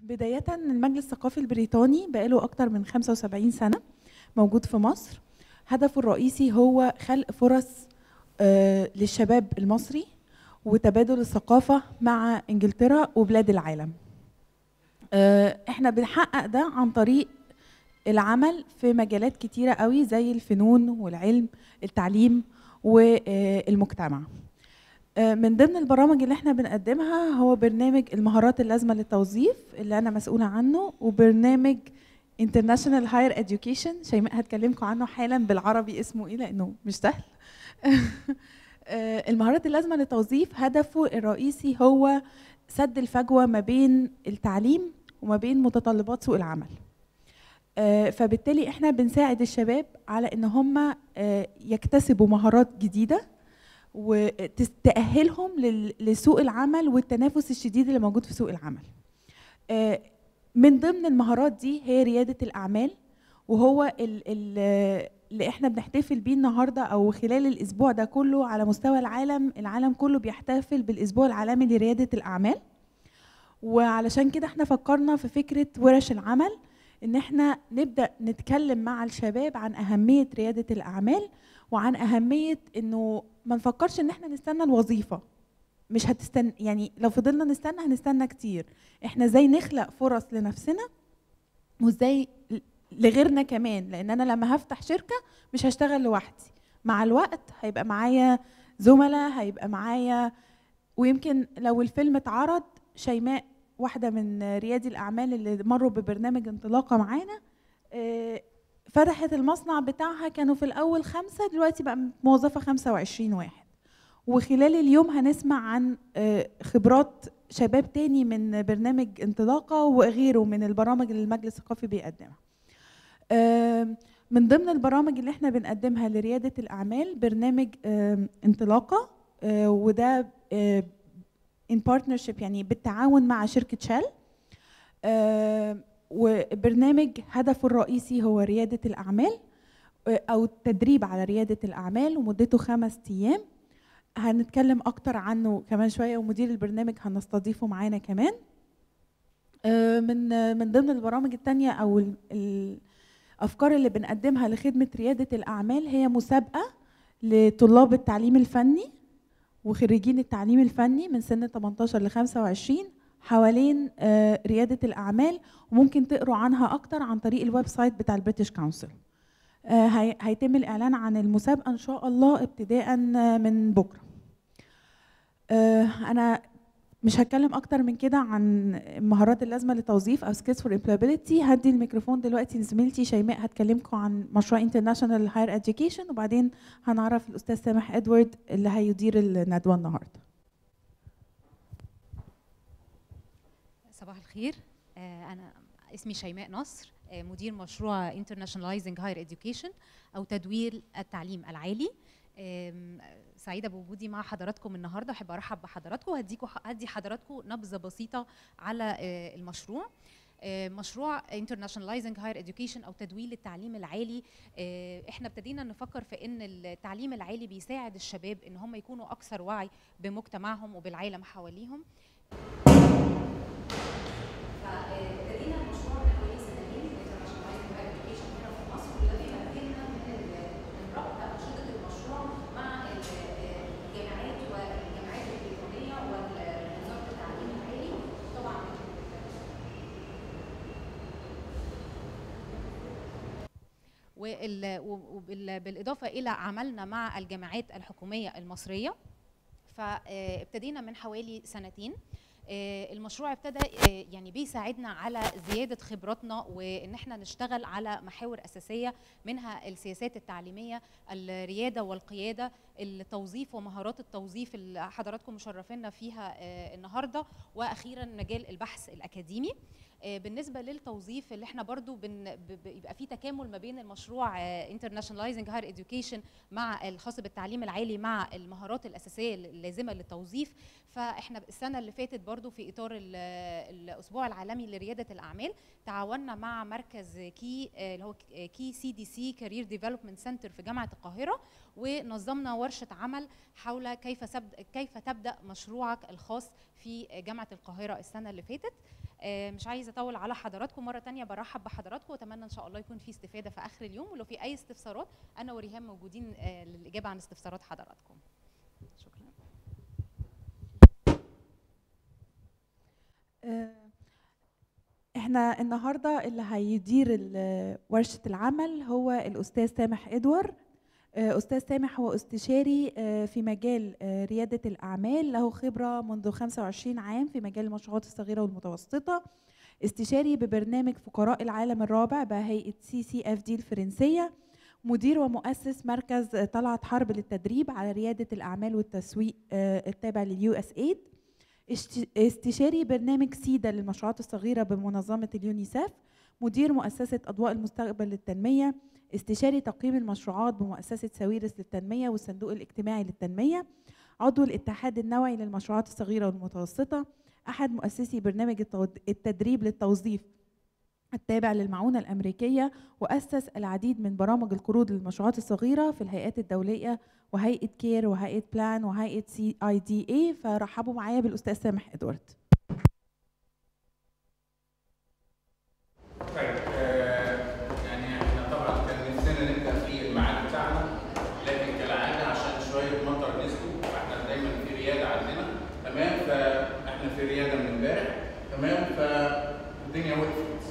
بداية المجلس الثقافي البريطاني بقاله أكتر من 75 سنة موجود في مصر هدفه الرئيسي هو خلق فرص آه، للشباب المصري وتبادل الثقافة مع إنجلترا وبلاد العالم آه، احنا بنحقق ده عن طريق العمل في مجالات كتيرة قوي زي الفنون والعلم التعليم والمجتمع آه، من ضمن البرامج اللي احنا بنقدمها هو برنامج المهارات اللازمة للتوظيف اللي أنا مسؤولة عنه وبرنامج International Higher Education شيماء هتكلمكم عنه حالا بالعربي اسمه ايه لأنه مش سهل آه، المهارات اللازمة للتوظيف هدفه الرئيسي هو سد الفجوة ما بين التعليم وما بين متطلبات سوق العمل آه، فبالتالي احنا بنساعد الشباب على ان هم آه، يكتسبوا مهارات جديده وتأهلهم لل- لسوق العمل والتنافس الشديد اللي موجود في سوق العمل آه، من ضمن المهارات دي هي ريادة الأعمال وهو ال- ال- اللي احنا بنحتفل بيه النهارده او خلال الاسبوع ده كله على مستوى العالم العالم كله بيحتفل بالاسبوع العالمي لريادة الأعمال وعلشان كده احنا فكرنا في فكرة ورش العمل ان احنا نبدأ نتكلم مع الشباب عن أهمية ريادة الأعمال وعن أهمية انه ما نفكرش ان احنا نستنى الوظيفة مش هتستنى يعني لو فضلنا نستنى هنستنى كتير احنا ازاي نخلق فرص لنفسنا وازاي ل- لغيرنا كمان لان انا لما هفتح شركة مش هشتغل لوحدي مع الوقت هيبقى معايا زملاء هيبقى معايا ويمكن لو الفيلم اتعرض شيماء واحدة من ريادي الأعمال اللي مروا ببرنامج انطلاقة معانا آه، فتحت المصنع بتاعها كانوا في الأول خمسة دلوقتي بقى موظفة 25 واحد وخلال اليوم هنسمع عن آه، خبرات شباب تاني من برنامج انطلاقة وغيره من البرامج اللي المجلس الثقافي بيقدمها آم، من ضمن البرامج اللي احنا بنقدمها لريادة الأعمال برنامج آم، انطلاقة آه، وده آه، in partnership يعني بالتعاون مع شركة شال آه، وبرنامج هدفه الرئيسي هو ريادة الأعمال آه، أو التدريب على ريادة الأعمال ومدته خمس أيام هنتكلم أكتر عنه كمان شوية ومدير البرنامج هنستضيفه معانا كمان آه، من آه، من ضمن البرامج التانية أو ال- الأفكار اللي بنقدمها لخدمة ريادة الأعمال هي مسابقة لطلاب التعليم الفني وخريجين التعليم الفني من سن 18 ل 25 حوالين آه، ريادة الأعمال وممكن تقروا عنها أكتر عن طريق الويب سايت بتاع البريتش كونسل هي- هيتم الإعلان عن المسابقة إن شاء الله ابتداء آه، من بكرة آه، أنا مش هتكلم أكتر من كده عن المهارات اللازمة للتوظيف أو skills for employability هدي الميكروفون دلوقتي لزميلتي شيماء هتكلمكم عن مشروع International Higher Education وبعدين هنعرف الأستاذ سامح إدوارد اللي هيدير الندوة النهاردة صباح الخير آه، أنا اسمي شيماء نصر آه، مدير مشروع Internationalizing Higher Education أو تدوير التعليم العالي آم، سعيدة بوجودي مع حضراتكم النهاردة أحب أرحب بحضراتكم وهديكوا هدي حضراتكم نبذة بسيطة على آه، المشروع آه، مشروع Internationalizing Higher Education أو تدوير التعليم العالي آه، احنا ابتدينا نفكر في ان التعليم العالي بيساعد الشباب ان هم يكونوا اكثر وعي بمجتمعهم وبالعالم حواليهم فابتدينا المشروع من حوالي سنتين Internationalizing Higher Education هنا في مصر وده بيمكننا من ال- من ربط أنشطة المشروع مع ال- الجامعات والجامعات البريطانية ووزارة التعليم العالي طبعا وال- وبال- بالإضافة إلى عملنا مع الجامعات الحكومية المصرية فابتدينا من حوالي سنتين آه، المشروع ابتدى آه، يعني بيساعدنا على زياده خبراتنا وان احنا نشتغل على محاور اساسيه منها السياسات التعليميه الرياده والقياده التوظيف ومهارات التوظيف اللي حضراتكم مشرفينا فيها آه، النهارده واخيرا مجال البحث الاكاديمي آه، بالنسبه للتوظيف اللي احنا برضو بن- ب- بيبقى في تكامل ما بين المشروع انترناشوناليزنج هاير اديوكيشن مع الخاص بالتعليم العالي مع المهارات الاساسيه اللازمه للتوظيف فاحنا السنه اللي فاتت برضو في اطار ال- الاسبوع العالمي لرياده الاعمال تعاوننا مع مركز كي آه، اللي هو كي سي دي سي كارير ديفلوبمنت سنتر في جامعه القاهره ونظمنا ورشه عمل حول كيف سبد كيف تبدا مشروعك الخاص في جامعه القاهره السنه اللي فاتت آه، مش عايزه اطول على حضراتكم مره تانية برحب بحضراتكم واتمنى ان شاء الله يكون في استفاده في اخر اليوم ولو في اي استفسارات انا وريهام موجودين آه، للاجابه عن استفسارات حضراتكم شكرا آه، احنا النهارده اللي هيدير ال- ورشه العمل هو الاستاذ سامح ادوار آه، استاذ سامح هو استشاري آه، في مجال آه، رياده الاعمال له خبره منذ 25 عام في مجال المشروعات الصغيره والمتوسطه استشاري ببرنامج فقراء العالم الرابع بهيئه سي سي اف دي الفرنسيه مدير ومؤسس مركز طلعت حرب للتدريب على رياده الاعمال والتسويق آه، التابع لليو اس ايد اشت- استشاري برنامج سيدا للمشروعات الصغيرة بمنظمة اليونيسف مدير مؤسسة أضواء المستقبل للتنمية استشاري تقييم المشروعات بمؤسسة ساويرس للتنمية والصندوق الاجتماعي للتنمية عضو الاتحاد النوعي للمشروعات الصغيرة والمتوسطة أحد مؤسسي برنامج التود- التدريب للتوظيف التابع للمعونة الأمريكية وأسس العديد من برامج القروض للمشروعات الصغيرة في الهيئات الدولية وهيئة كير وهيئة بلان وهيئة سي اي دي اي فرحبوا معايا بالأستاذ سامح إدوارد طيب آه، يعني احنا طبعا كان نفسنا نبدا في الميعاد بتاعنا لكن كالعاده عشان شويه مطر نزلوا فاحنا دايما في رياده عندنا تمام فاحنا في رياده من امبارح تمام فالدنيا وقفت.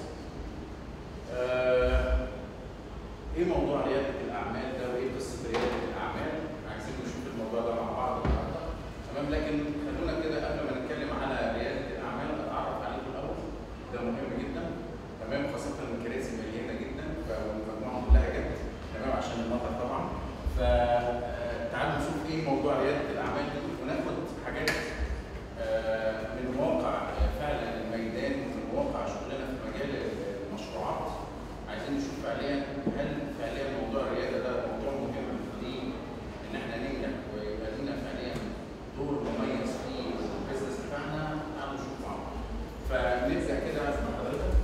آه، ايه موضوع رياده الاعمال ده وايه قصه رياده الاعمال؟ عايزين نشوف الموضوع ده مع بعض النهارده تمام لكن خلونا كده قبل ما نتكلم على رياده الاعمال اتعرف عليكم الاول ده مهم جدا تمام خاصة إن الكراسي مليانة جدا فالمجموعة كلها جت تمام عشان المطر طبعا فتعالوا نشوف ايه موضوع ريادة الأعمال دي وناخد حاجات آه، من واقع آه، فعلا الميدان ومن واقع شغلنا في مجال المشروعات عايزين نشوف فعليا هل فعليا موضوع الريادة ده موضوع مهم ليه إن احنا ننجح ويبقى لنا فعليا دور مميز في البيزنس بتاعنا تعالوا نشوف مع بعض فنبدأ كده مع حضرتك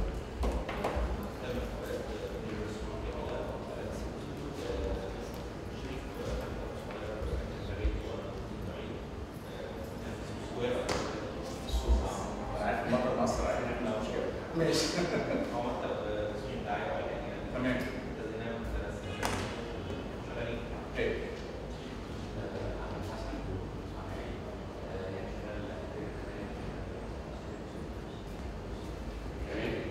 عارف مرة مصر عارفين احنا مشكلة ماشي تمام اوكي اوكي.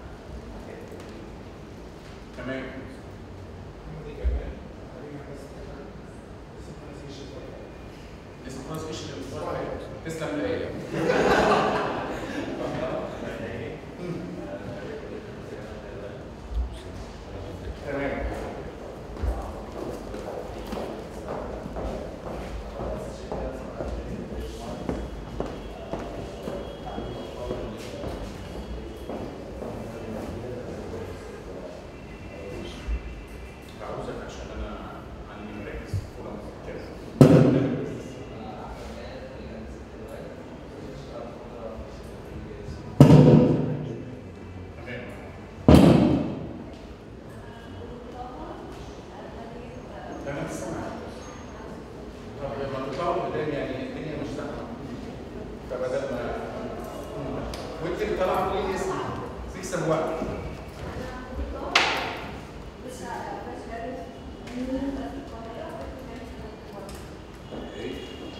تمام لسه خلاص مش تسلم ليا تمام بعوزك عشان انا عندي مركز فلان كده تمام تمام سامع طب لما تطلعوا قدام يعني الدنيا مش زحمه فبدل ما وانت اللي طالعه قولي لي اسمك تكسب وقت إيه؟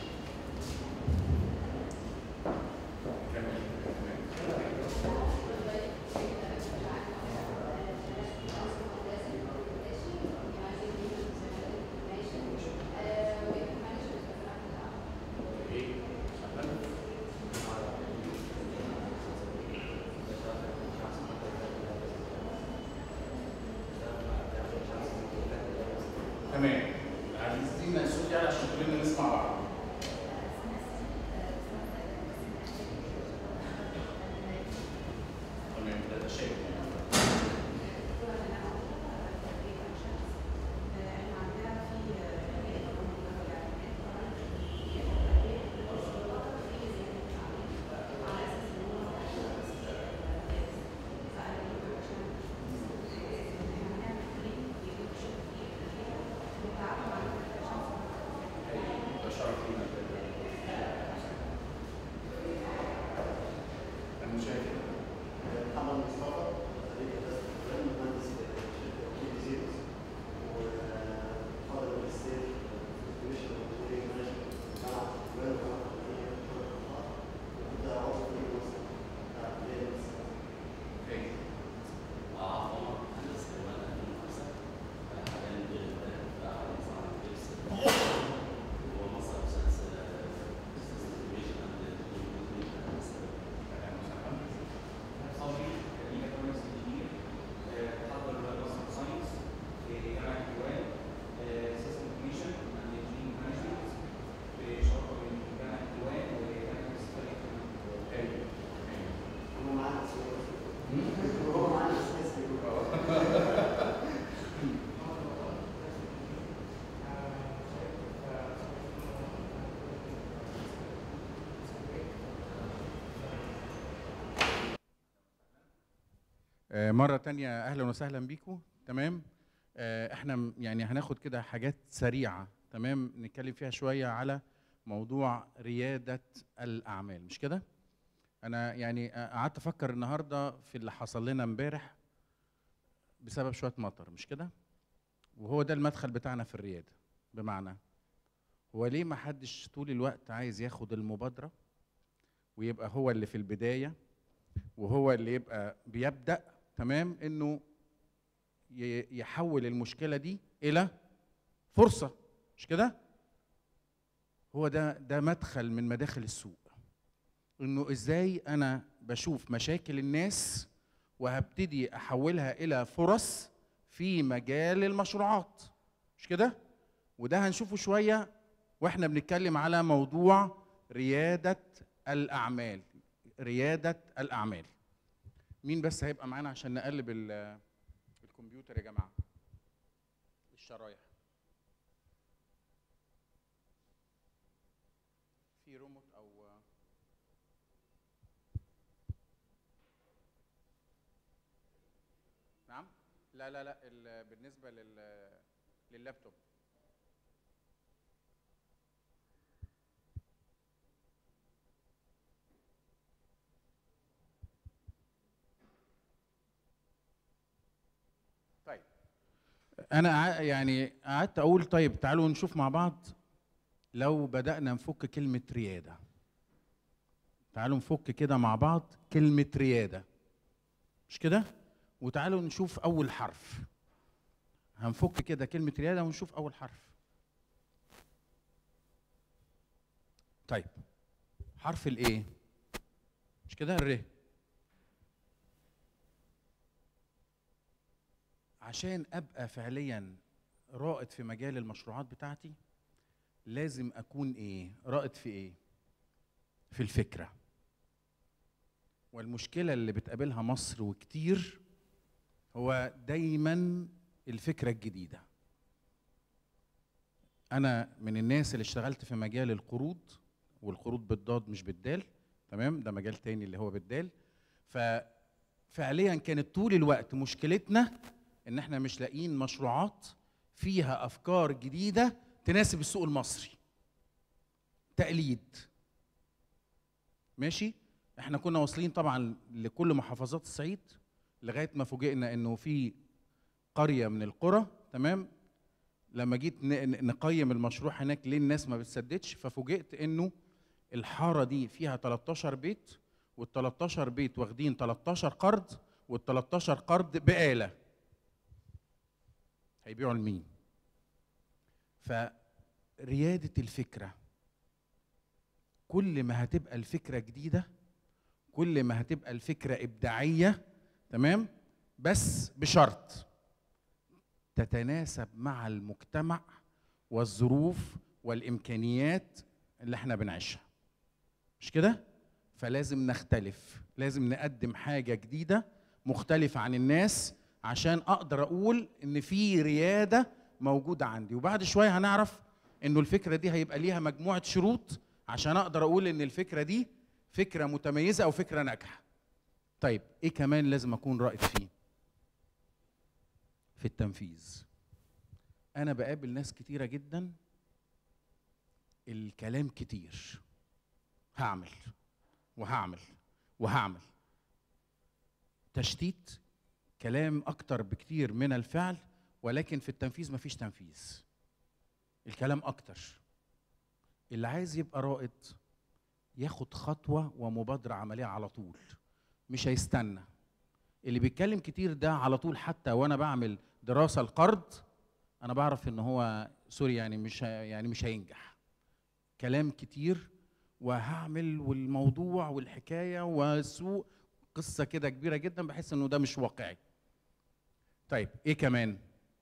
تمام، تمام. إيه؟ تمام عايزين الصوت يعني عشان كلنا نسمع بعض تمام ده شيء آه، مرة تانية أهلا وسهلا بيكم تمام آه، احنا م- يعني هناخد كده حاجات سريعة تمام نتكلم فيها شوية على موضوع ريادة الأعمال مش كده؟ أنا يعني آه، قعدت أفكر النهاردة في اللي حصل لنا امبارح بسبب شوية مطر مش كده؟ وهو ده المدخل بتاعنا في الريادة بمعنى هو ليه ما حدش طول الوقت عايز ياخد المبادرة ويبقى هو اللي في البداية وهو اللي يبقى بيبدأ تمام انه ي- يحول المشكلة دي إلى فرصة مش كده؟ هو ده ده مدخل من مداخل السوق انه ازاي انا بشوف مشاكل الناس وهبتدي احولها الى فرص في مجال المشروعات مش كده؟ وده هنشوفه شويه واحنا بنتكلم على موضوع رياده الاعمال رياده الاعمال مين بس هيبقى معانا عشان نقلب ال- الكمبيوتر يا جماعه الشرايح في روموت او نعم لا لا لا ال- بالنسبه لل لللابتوب طيب انا ع- يعني قعدت اقول طيب تعالوا نشوف مع بعض لو بدأنا نفك كلمة ريادة تعالوا نفك كده مع بعض كلمة ريادة مش كده وتعالوا نشوف أول حرف هنفك كده كلمة ريادة ونشوف أول حرف طيب حرف الايه مش كده الر عشان ابقى فعليا رائد في مجال المشروعات بتاعتي لازم اكون ايه رائد في ايه في الفكره والمشكله اللي بتقابلها مصر وكتير هو دايما الفكره الجديده انا من الناس اللي اشتغلت في مجال القروض والقروض بالضاد مش بالدال تمام ده مجال تاني اللي هو بالدال ففعليا كانت طول الوقت مشكلتنا ان احنا مش لاقيين مشروعات فيها افكار جديده تناسب السوق المصري تقليد ماشي احنا كنا واصلين طبعا لكل محافظات الصعيد لغايه ما فوجئنا انه في قريه من القرى تمام لما جيت ن- ن- نقيم المشروع هناك ليه الناس ما بتسددش ففوجئت انه الحاره دي فيها 13 بيت وال 13 بيت واخدين 13 قرض وال 13 قرض بآلة هيبيعوا لمين؟ فريادة الفكرة كل ما هتبقى الفكرة جديدة كل ما هتبقى الفكرة إبداعية تمام؟ بس بشرط تتناسب مع المجتمع والظروف والإمكانيات اللي احنا بنعيشها مش كده؟ فلازم نختلف لازم نقدم حاجة جديدة مختلفة عن الناس عشان أقدر أقول إن في ريادة موجودة عندي وبعد شوية هنعرف إنه الفكرة دي هيبقى ليها مجموعة شروط عشان أقدر أقول إن الفكرة دي فكرة متميزة أو فكرة ناجحة طيب إيه كمان لازم أكون رائد فيه؟ في التنفيذ أنا بقابل ناس كتيرة جدا الكلام كتير هعمل وهعمل وهعمل تشتيت كلام اكتر بكتير من الفعل ولكن في التنفيذ مفيش تنفيذ الكلام اكتر اللي عايز يبقى رائد ياخد خطوة ومبادرة عملية على طول مش هيستنى اللي بيتكلم كتير ده على طول حتى وانا بعمل دراسة القرض انا بعرف ان هو سوري يعني مش ه- يعني مش هينجح كلام كتير وهعمل والموضوع والحكايه والسوق قصه كده كبيره جدا بحس انه ده مش واقعي. طيب ايه كمان؟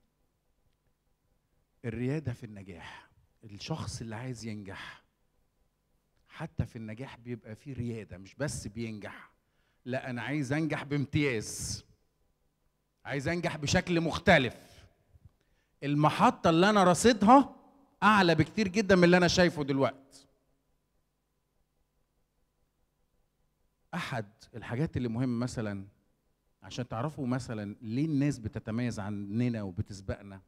الرياده في النجاح الشخص اللي عايز ينجح حتى في النجاح بيبقى فيه رياده مش بس بينجح لا انا عايز انجح بامتياز عايز انجح بشكل مختلف المحطه اللي انا راصدها اعلى بكتير جدا من اللي انا شايفه دلوقتي احد الحاجات اللي مهم مثلا عشان تعرفوا مثلا ليه الناس بتتميز عننا وبتسبقنا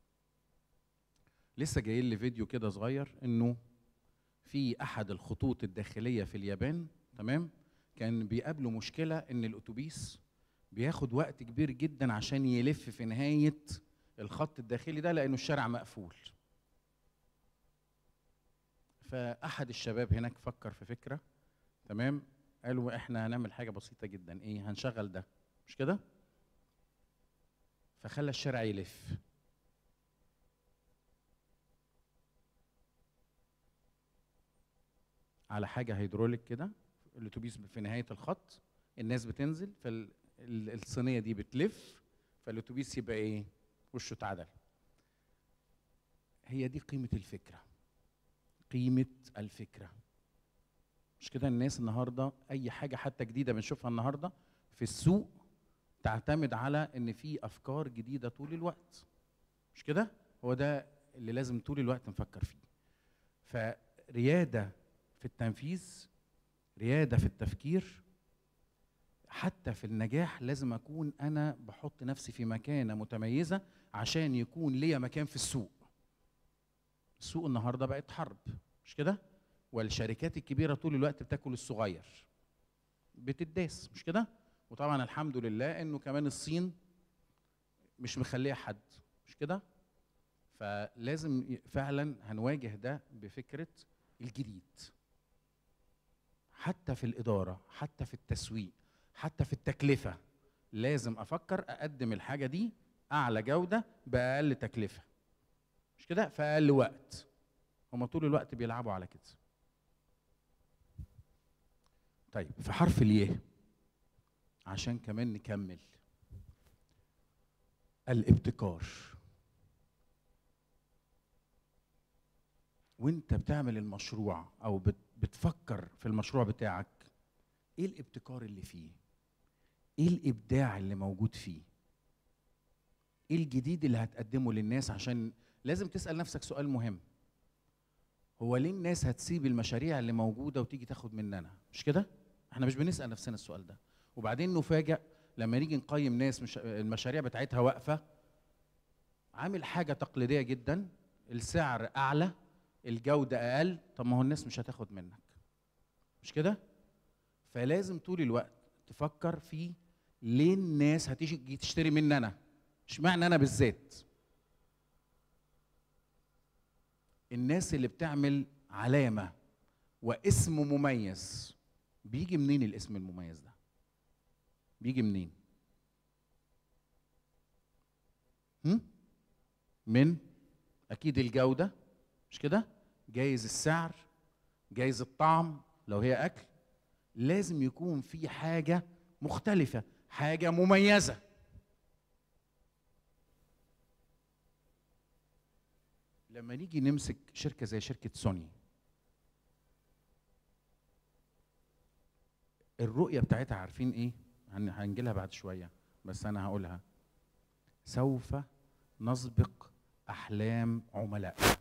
لسه جاي لي فيديو كده صغير انه في احد الخطوط الداخليه في اليابان تمام كان بيقابله مشكله ان الاتوبيس بياخد وقت كبير جدا عشان يلف في نهايه الخط الداخلي ده لانه الشارع مقفول فاحد الشباب هناك فكر في فكره تمام قالوا احنا هنعمل حاجه بسيطه جدا ايه هنشغل ده مش كده فخلى الشارع يلف على حاجه هيدروليك كده الاتوبيس في نهايه الخط الناس بتنزل فالصينيه دي بتلف فالاتوبيس يبقى ايه وشه اتعدل هي دي قيمه الفكره قيمه الفكره مش كده الناس النهارده اي حاجه حتى جديده بنشوفها النهارده في السوق تعتمد على ان في افكار جديده طول الوقت مش كده هو ده اللي لازم طول الوقت نفكر فيه فرياده في التنفيذ رياده في التفكير حتى في النجاح لازم اكون انا بحط نفسي في مكانه متميزه عشان يكون ليا مكان في السوق السوق النهارده بقت حرب مش كده والشركات الكبيره طول الوقت بتاكل الصغير بتداس مش كده وطبعا الحمد لله انه كمان الصين مش مخليه حد مش كده فلازم فعلا هنواجه ده بفكره الجديد حتى في الاداره حتى في التسويق حتى في التكلفه لازم افكر اقدم الحاجه دي اعلى جوده باقل تكلفه مش كده في اقل وقت هما طول الوقت بيلعبوا على كده طيب في حرف الياء عشان كمان نكمل الابتكار وانت بتعمل المشروع او بتفكر في المشروع بتاعك ايه الابتكار اللي فيه ايه الابداع اللي موجود فيه ايه الجديد اللي هتقدمه للناس عشان لازم تسال نفسك سؤال مهم هو ليه الناس هتسيب المشاريع اللي موجوده وتيجي تاخد مننا مش كده احنا مش بنسال نفسنا السؤال ده وبعدين نفاجئ لما نيجي نقيم ناس مش المشاريع بتاعتها واقفه عامل حاجه تقليديه جدا السعر اعلى الجوده اقل طب ما هو الناس مش هتاخد منك مش كده فلازم طول الوقت تفكر في ليه الناس هتيجي تشتري مني انا اشمعنى انا بالذات الناس اللي بتعمل علامه واسم مميز بيجي منين الاسم المميز ده بيجي منين هم؟ من اكيد الجوده مش كده جايز السعر جايز الطعم لو هي اكل لازم يكون في حاجه مختلفه حاجه مميزه لما نيجي نمسك شركه زي شركه سوني الرؤيه بتاعتها عارفين ايه هنجي لها بعد شويه بس انا هقولها سوف نسبق احلام عملائنا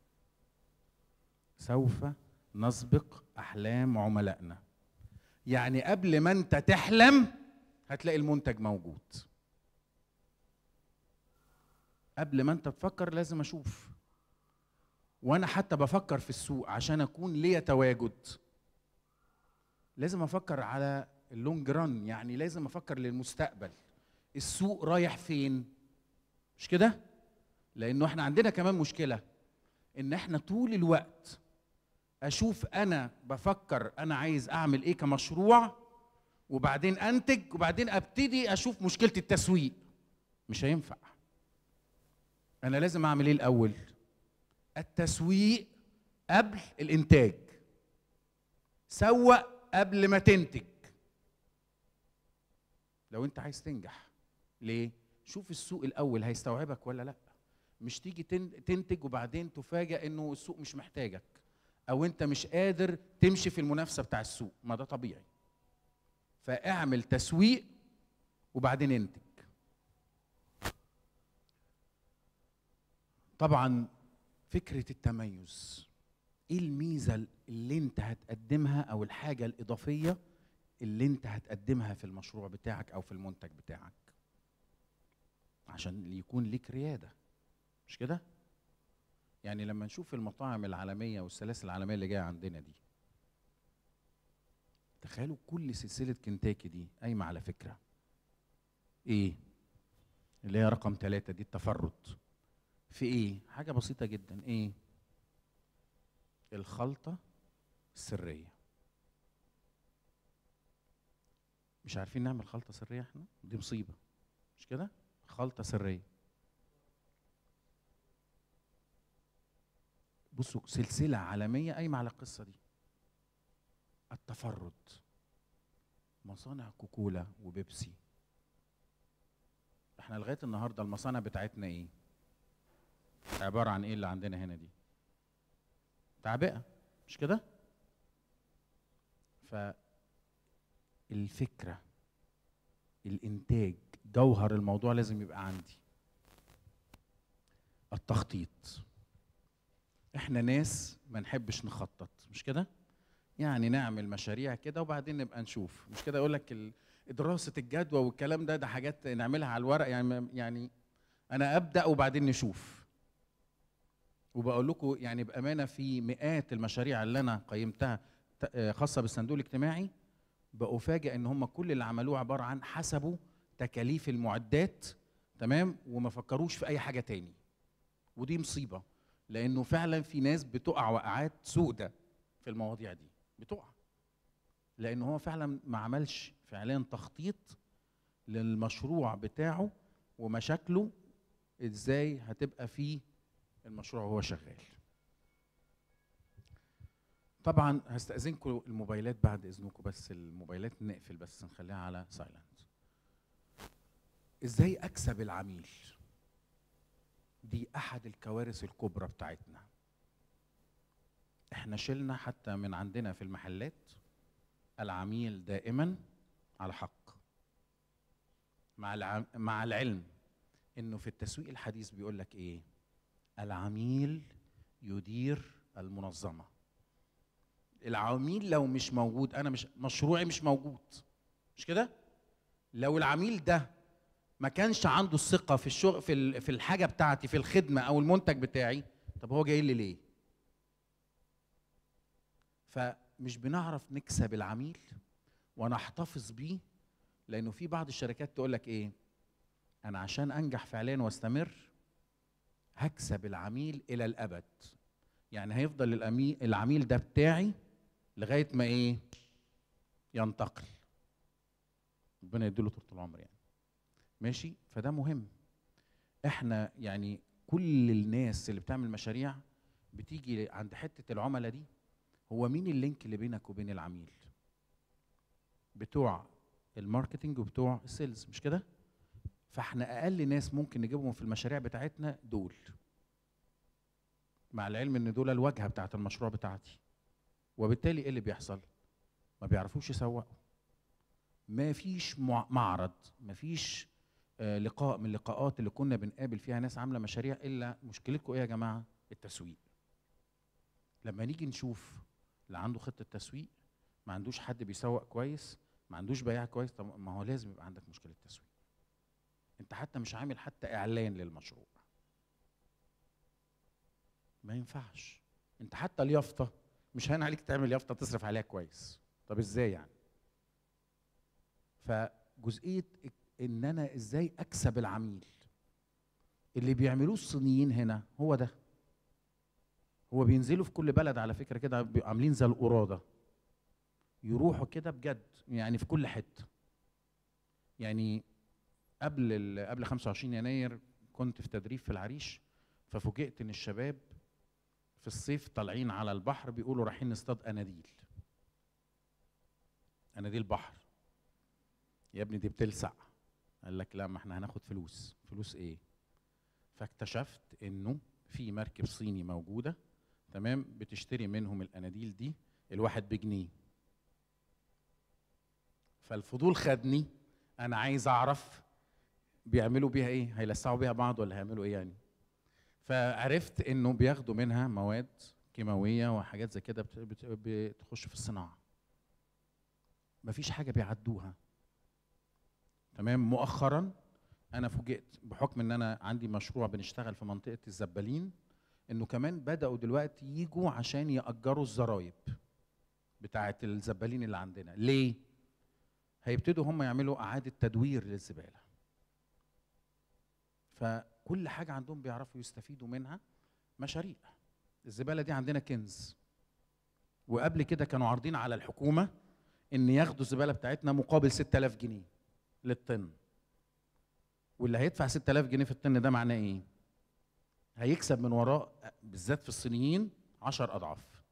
سوف نسبق احلام عملائنا يعني قبل ما انت تحلم هتلاقي المنتج موجود قبل ما انت تفكر لازم اشوف وانا حتى بفكر في السوق عشان اكون ليا تواجد لازم افكر على اللونج ران يعني لازم افكر للمستقبل السوق رايح فين مش كده لانه احنا عندنا كمان مشكله ان احنا طول الوقت اشوف انا بفكر انا عايز اعمل ايه كمشروع وبعدين انتج وبعدين ابتدي اشوف مشكله التسويق مش هينفع انا لازم اعمل ايه الاول التسويق قبل الانتاج سوق قبل ما تنتج لو انت عايز تنجح ليه شوف السوق الاول هيستوعبك ولا لا مش تيجي تنتج وبعدين تفاجئ انه السوق مش محتاجك او انت مش قادر تمشي في المنافسه بتاع السوق ما ده طبيعي فاعمل تسويق وبعدين انتج طبعا فكره التميز ايه الميزه اللي انت هتقدمها او الحاجه الاضافيه اللي انت هتقدمها في المشروع بتاعك او في المنتج بتاعك عشان يكون ليك رياده مش كده يعني لما نشوف المطاعم العالميه والسلاسل العالميه اللي جايه عندنا دي تخيلوا كل سلسله كنتاكي دي قايمه على فكره ايه اللي هي رقم ثلاثة دي التفرد في ايه حاجه بسيطه جدا ايه الخلطه السريه مش عارفين نعمل خلطه سريه احنا دي مصيبه مش كده خلطه سريه بصوا سلسله عالميه قايمه على القصه دي التفرد مصانع كوكولا وبيبسي احنا لغايه النهارده المصانع بتاعتنا ايه عباره عن ايه اللي عندنا هنا دي تعبئه مش كده فالفكره الانتاج جوهر الموضوع لازم يبقى عندي التخطيط احنا ناس ما نحبش نخطط مش كده يعني نعمل مشاريع كده وبعدين نبقى نشوف مش كده يقول لك ال- دراسه الجدوى والكلام ده ده حاجات نعملها على الورق يعني يعني انا ابدا وبعدين نشوف وبقول لكم يعني بامانه في مئات المشاريع اللي انا قيمتها ت- آه، خاصه بالصندوق الاجتماعي بأفاجئ ان هم كل اللي عملوه عباره عن حسبوا تكاليف المعدات تمام وما فكروش في اي حاجه تاني ودي مصيبه لانه فعلا في ناس بتقع وقعات سودة في المواضيع دي بتقع لان هو فعلا ما عملش فعليا تخطيط للمشروع بتاعه ومشاكله ازاي هتبقى فيه المشروع وهو شغال طبعا هستأذنكم الموبايلات بعد اذنكم بس الموبايلات نقفل بس نخليها على سايلنت ازاي اكسب العميل دي احد الكوارث الكبرى بتاعتنا احنا شلنا حتى من عندنا في المحلات العميل دائما على حق مع الع... مع العلم انه في التسويق الحديث بيقول لك ايه العميل يدير المنظمه العميل لو مش موجود انا مش مشروعي مش موجود مش كده لو العميل ده ما كانش عنده الثقه في الشغل في ال- في الحاجه بتاعتي في الخدمه او المنتج بتاعي طب هو جاي لي ليه فمش بنعرف نكسب العميل ونحتفظ بيه لانه في بعض الشركات تقول لك ايه انا عشان انجح فعليا واستمر هكسب العميل الى الابد يعني هيفضل الأمي- العميل ده بتاعي لغايه ما ايه ينتقل ربنا يديله طول العمر يعني ماشي فده مهم احنا يعني كل الناس اللي بتعمل مشاريع بتيجي عند حته العملاء دي هو مين اللينك اللي بينك وبين العميل بتوع الماركتينج وبتوع السيلز مش كده فاحنا اقل ناس ممكن نجيبهم في المشاريع بتاعتنا دول مع العلم ان دول الواجهه بتاعت المشروع بتاعتي وبالتالي ايه اللي بيحصل ما بيعرفوش يسوقوا ما فيش مع- معرض ما فيش آه، لقاء من اللقاءات اللي كنا بنقابل فيها ناس عامله مشاريع الا مشكلتكم ايه يا جماعه التسويق لما نيجي نشوف اللي عنده خطه تسويق ما عندوش حد بيسوق كويس ما عندوش بياع كويس طب ما هو لازم يبقى عندك مشكله تسويق انت حتى مش عامل حتى اعلان للمشروع ما ينفعش انت حتى اليافطه مش هين عليك تعمل يافطه تصرف عليها كويس طب ازاي يعني فجزئيه ان انا ازاي اكسب العميل اللي بيعملوه الصينيين هنا هو ده هو بينزلوا في كل بلد على فكره كده بي- عاملين زي القراده يروحوا كده بجد يعني في كل حته يعني قبل ال- قبل 25 يناير كنت في تدريب في العريش ففوجئت ان الشباب في الصيف طالعين على البحر بيقولوا رايحين نصطاد اناديل اناديل بحر يا ابني دي بتلسع قال لك لا ما احنا هناخد فلوس فلوس ايه فاكتشفت انه في مركب صيني موجوده تمام بتشتري منهم الاناديل دي الواحد بجنيه فالفضول خدني انا عايز اعرف بيعملوا بيها ايه هيلسعوا بيها بعض ولا هيعملوا ايه يعني فعرفت انه بياخدوا منها مواد كيماويه وحاجات زي كده بت- بت- بتخش في الصناعه مفيش حاجه بيعدوها تمام مؤخرا انا فوجئت بحكم ان انا عندي مشروع بنشتغل في منطقه الزبالين انه كمان بداوا دلوقتي يجوا عشان ياجروا الزرايب بتاعه الزبالين اللي عندنا ليه هيبتدوا هم يعملوا اعاده تدوير للزباله فكل حاجه عندهم بيعرفوا يستفيدوا منها مشاريع الزباله دي عندنا كنز وقبل كده كانوا عارضين على الحكومه ان ياخدوا الزباله بتاعتنا مقابل 6000 جنيه للطن واللي هيدفع 6000 جنيه في الطن ده معناه ايه هيكسب من وراه بالذات في الصينيين 10 اضعاف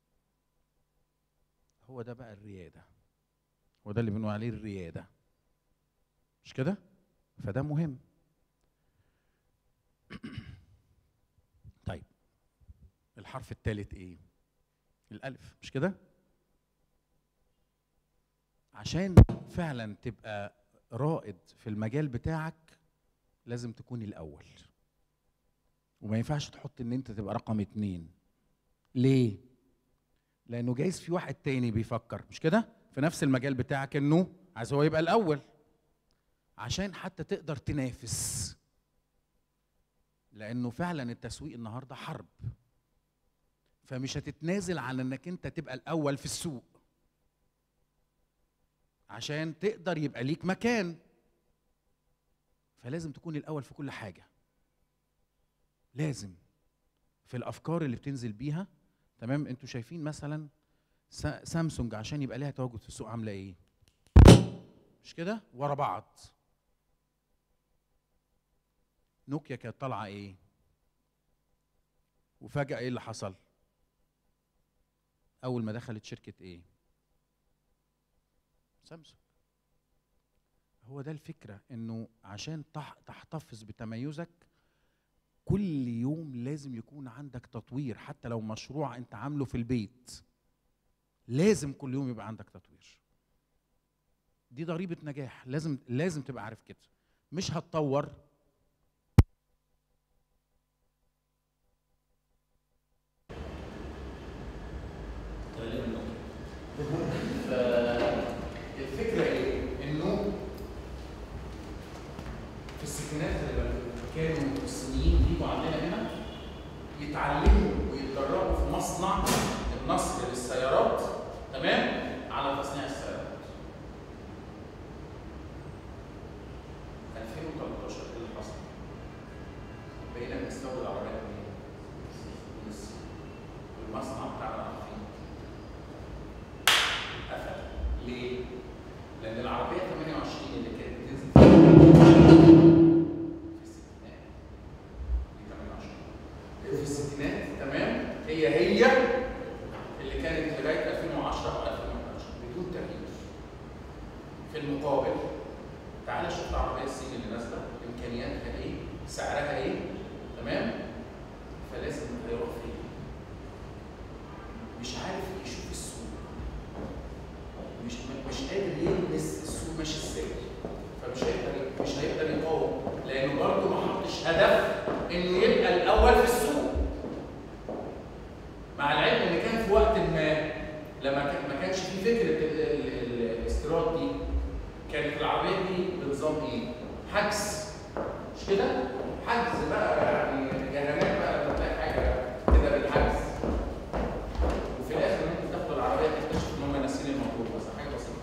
هو ده بقى الرياده هو ده اللي بنقول عليه الرياده مش كده فده مهم طيب الحرف الثالث ايه الالف مش كده عشان فعلا تبقى رائد في المجال بتاعك لازم تكون الاول وما ينفعش تحط ان انت تبقى رقم اتنين ليه لانه جايز في واحد تاني بيفكر مش كده في نفس المجال بتاعك انه عايز هو يبقى الاول عشان حتى تقدر تنافس لانه فعلا التسويق النهارده حرب فمش هتتنازل عن انك انت تبقى الاول في السوق عشان تقدر يبقى ليك مكان فلازم تكون الاول في كل حاجه لازم في الافكار اللي بتنزل بيها تمام انتوا شايفين مثلا سا- سامسونج عشان يبقى ليها تواجد في السوق عامله ايه مش كده ورا بعض نوكيا كانت طالعه ايه وفجاه ايه اللي حصل اول ما دخلت شركه ايه سامسونج هو ده الفكره انه عشان تح- تحتفظ بتميزك كل يوم لازم يكون عندك تطوير حتى لو مشروع انت عامله في البيت لازم كل يوم يبقى عندك تطوير دي ضريبه نجاح لازم لازم تبقى عارف كده مش هتطور فالفكره ايه؟ انه في الستينات لما كانوا الصينيين بيجوا عندنا هنا يتعلموا ويتدربوا في مصنع النصر للسيارات تمام على تصنيع السيارات 2013 ايه اللي حصل؟ بقينا بنستورد عربيات منين؟ من الصين والمصنع بتاعنا عارفين قفل ليه؟ لأن العربية 28 اللي كانت بتنزل في الستينات دي 28 في الستينات تمام هي هي اللي كانت لغاية 2010 أو 2011 بدون تغيير في المقابل تعالى شوف العربية الصين اللي نازلة إمكانياتها إيه؟ سعرها إيه؟ تمام؟ فلازم هيروح فين؟ مش عارف يشوف السوق مش مش قادر يلمس السوق ماشي ازاي فمش هيقدر مش هيقدر يقاوم لانه برضه ما حطش هدف انه يبقى الاول في السوق مع العلم ان كان في وقت ما لما كان ما كانش في فكره ال- ال- ال- الاستيراد دي كانت العربيه دي بنظام ايه؟ حجز مش كده؟ حجز بقى يعني اعلانات بقى لما تلاقي حاجه كده بالحجز وفي الاخر انت تاخد العربيه تكتشف ان هم ناسيين الموضوع بس حاجه بسيطه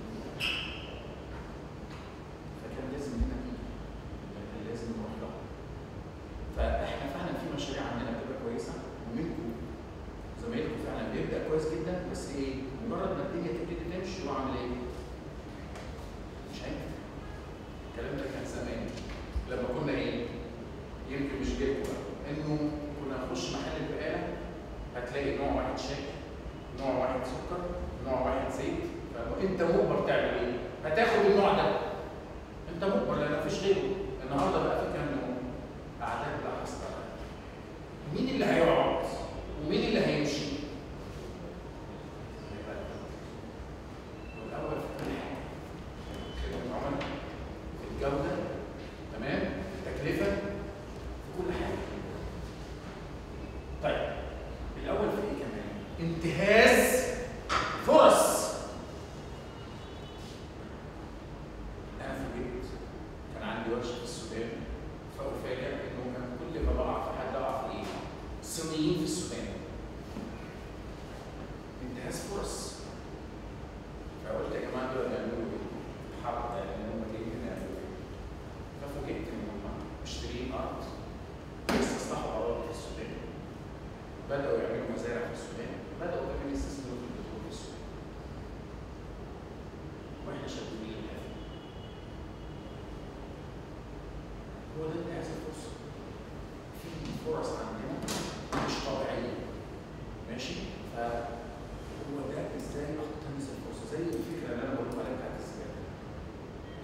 فكان لازم هنا نيجي كان لازم نروح لها فاحنا فعلا في مشاريع عندنا بتبقى كويسه ومنكم زمايلكم فعلا بيبدا كويس جدا بس ايه مجرد ما الدنيا تبتدي تمشي هو عامل ايه؟ مش هينفع الكلام ده كان زمان لما كنا ايه؟ يمكن مش جيلكم بقى.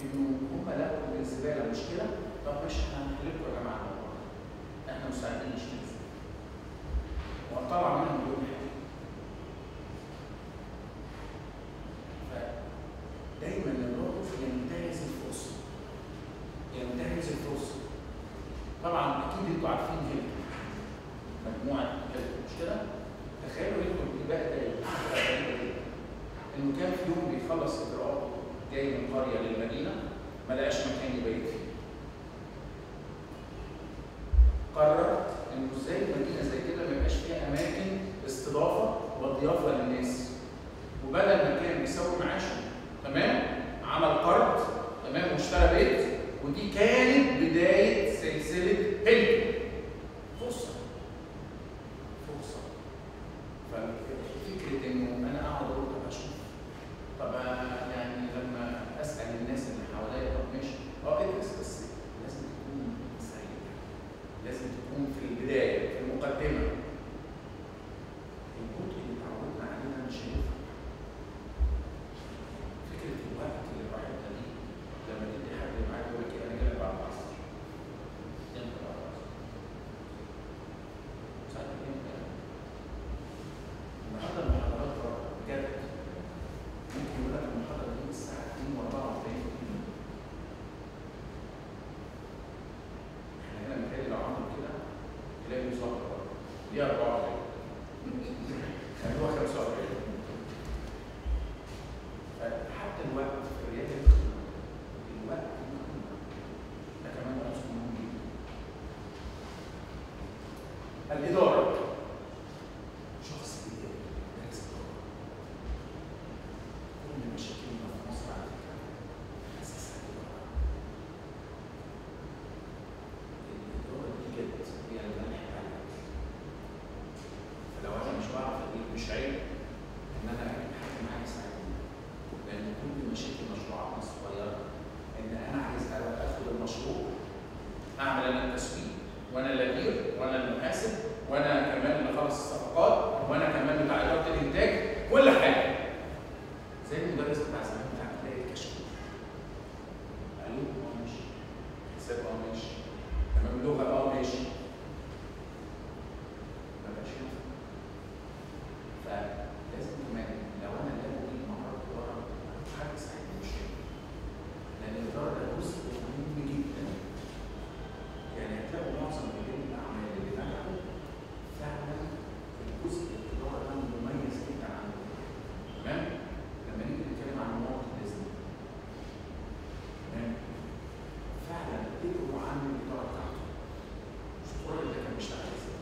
انه هم لقوا ان الزباله مشكله طب ماشي احنا هنحل لكم يا جماعه الموضوع ده. احنا مستعدين نشتغل ازاي وطلع منهم كل حاجه فدايما الرجل ينتهز الفرصه ينتهز الفرصه طبعا اكيد انتوا عارفين هيك مجموعه كده مش كده؟ تخيلوا انتوا دي بقى ده انه كان في يوم بيخلص اجراءاته جاي من قريه للمدينه ما لقاش مكان يبيت فيه. قرر انه ازاي مدينه زي كده ما يبقاش فيها اماكن استضافه وضيافه للناس. وبدل ما كان بيسوي معاشه تمام عمل قرض تمام واشترى بيت ودي كانت بدايه سلسله هيلتون. فرصه فرصه ففكره انه انا اقعد اقول طب اشوف طب يعني لما اسال الناس اللي حواليا طب ماشي اه ادرس بس لازم تكون سعيد لازم تكون في البدايه في المقدمه البطء اللي اتعودنا عليه مش هينفع فكره الوقت اللي راحتنا دي لما تدي حد معاك يقول لك إيه، انا جاي بعد العصر امتى بعد العصر؟ ساعات امتى؟ النهارده المحاضرات بره بجد ممكن يقول لك المحاضره دي الساعه 2 و44 احنا هنا متهيألي لو عملوا كده تلاقي مظبط بره دي 44 خلوها 45 فحتى الوقت في الرياضه الوقت مهم. ده كمان عنصر مهم جدا الاداره شخص إيجابي دارس إدارة. كل مشاكلنا في مصر على فكرة أساسها إدارة. الإدارة دي جد هي الملح بتاع الأكل. فلو أنا مش بعرف أدير مش عيب إن أنا أجيب حد معايا يساعدني. لأن كل مشاكل مشروعاتنا الصغيرة إن أنا عايز آخد المشروع أعمل أنا التسويق وأنا اللي أدير وأنا المحاسب وانا كمان اللي خلص الصفقات وانا كمان بتاع اداره الانتاج كل حاجه زي المدرس بتاع زمان بتاع تلاقي الكشكول علوم اه ماشي حساب اه ماشي تمام لغه اه ماشي ما بقاش ينفع فلازم كمان لو انا لا اريد مهارات اداره حد يساعدني مش كده لان الاداره ده جزء مهم جدا يعني هتلاقوا معظم رجال الاعمال اللي نجحوا فعلا الجزء الاداره ده مميز جدا عنهم تمام لما نيجي نتكلم عن نقط الازمه تمام فعلا قدروا عن الاداره بتاعته شوفوا الراجل ده كان بيشتغل ازاي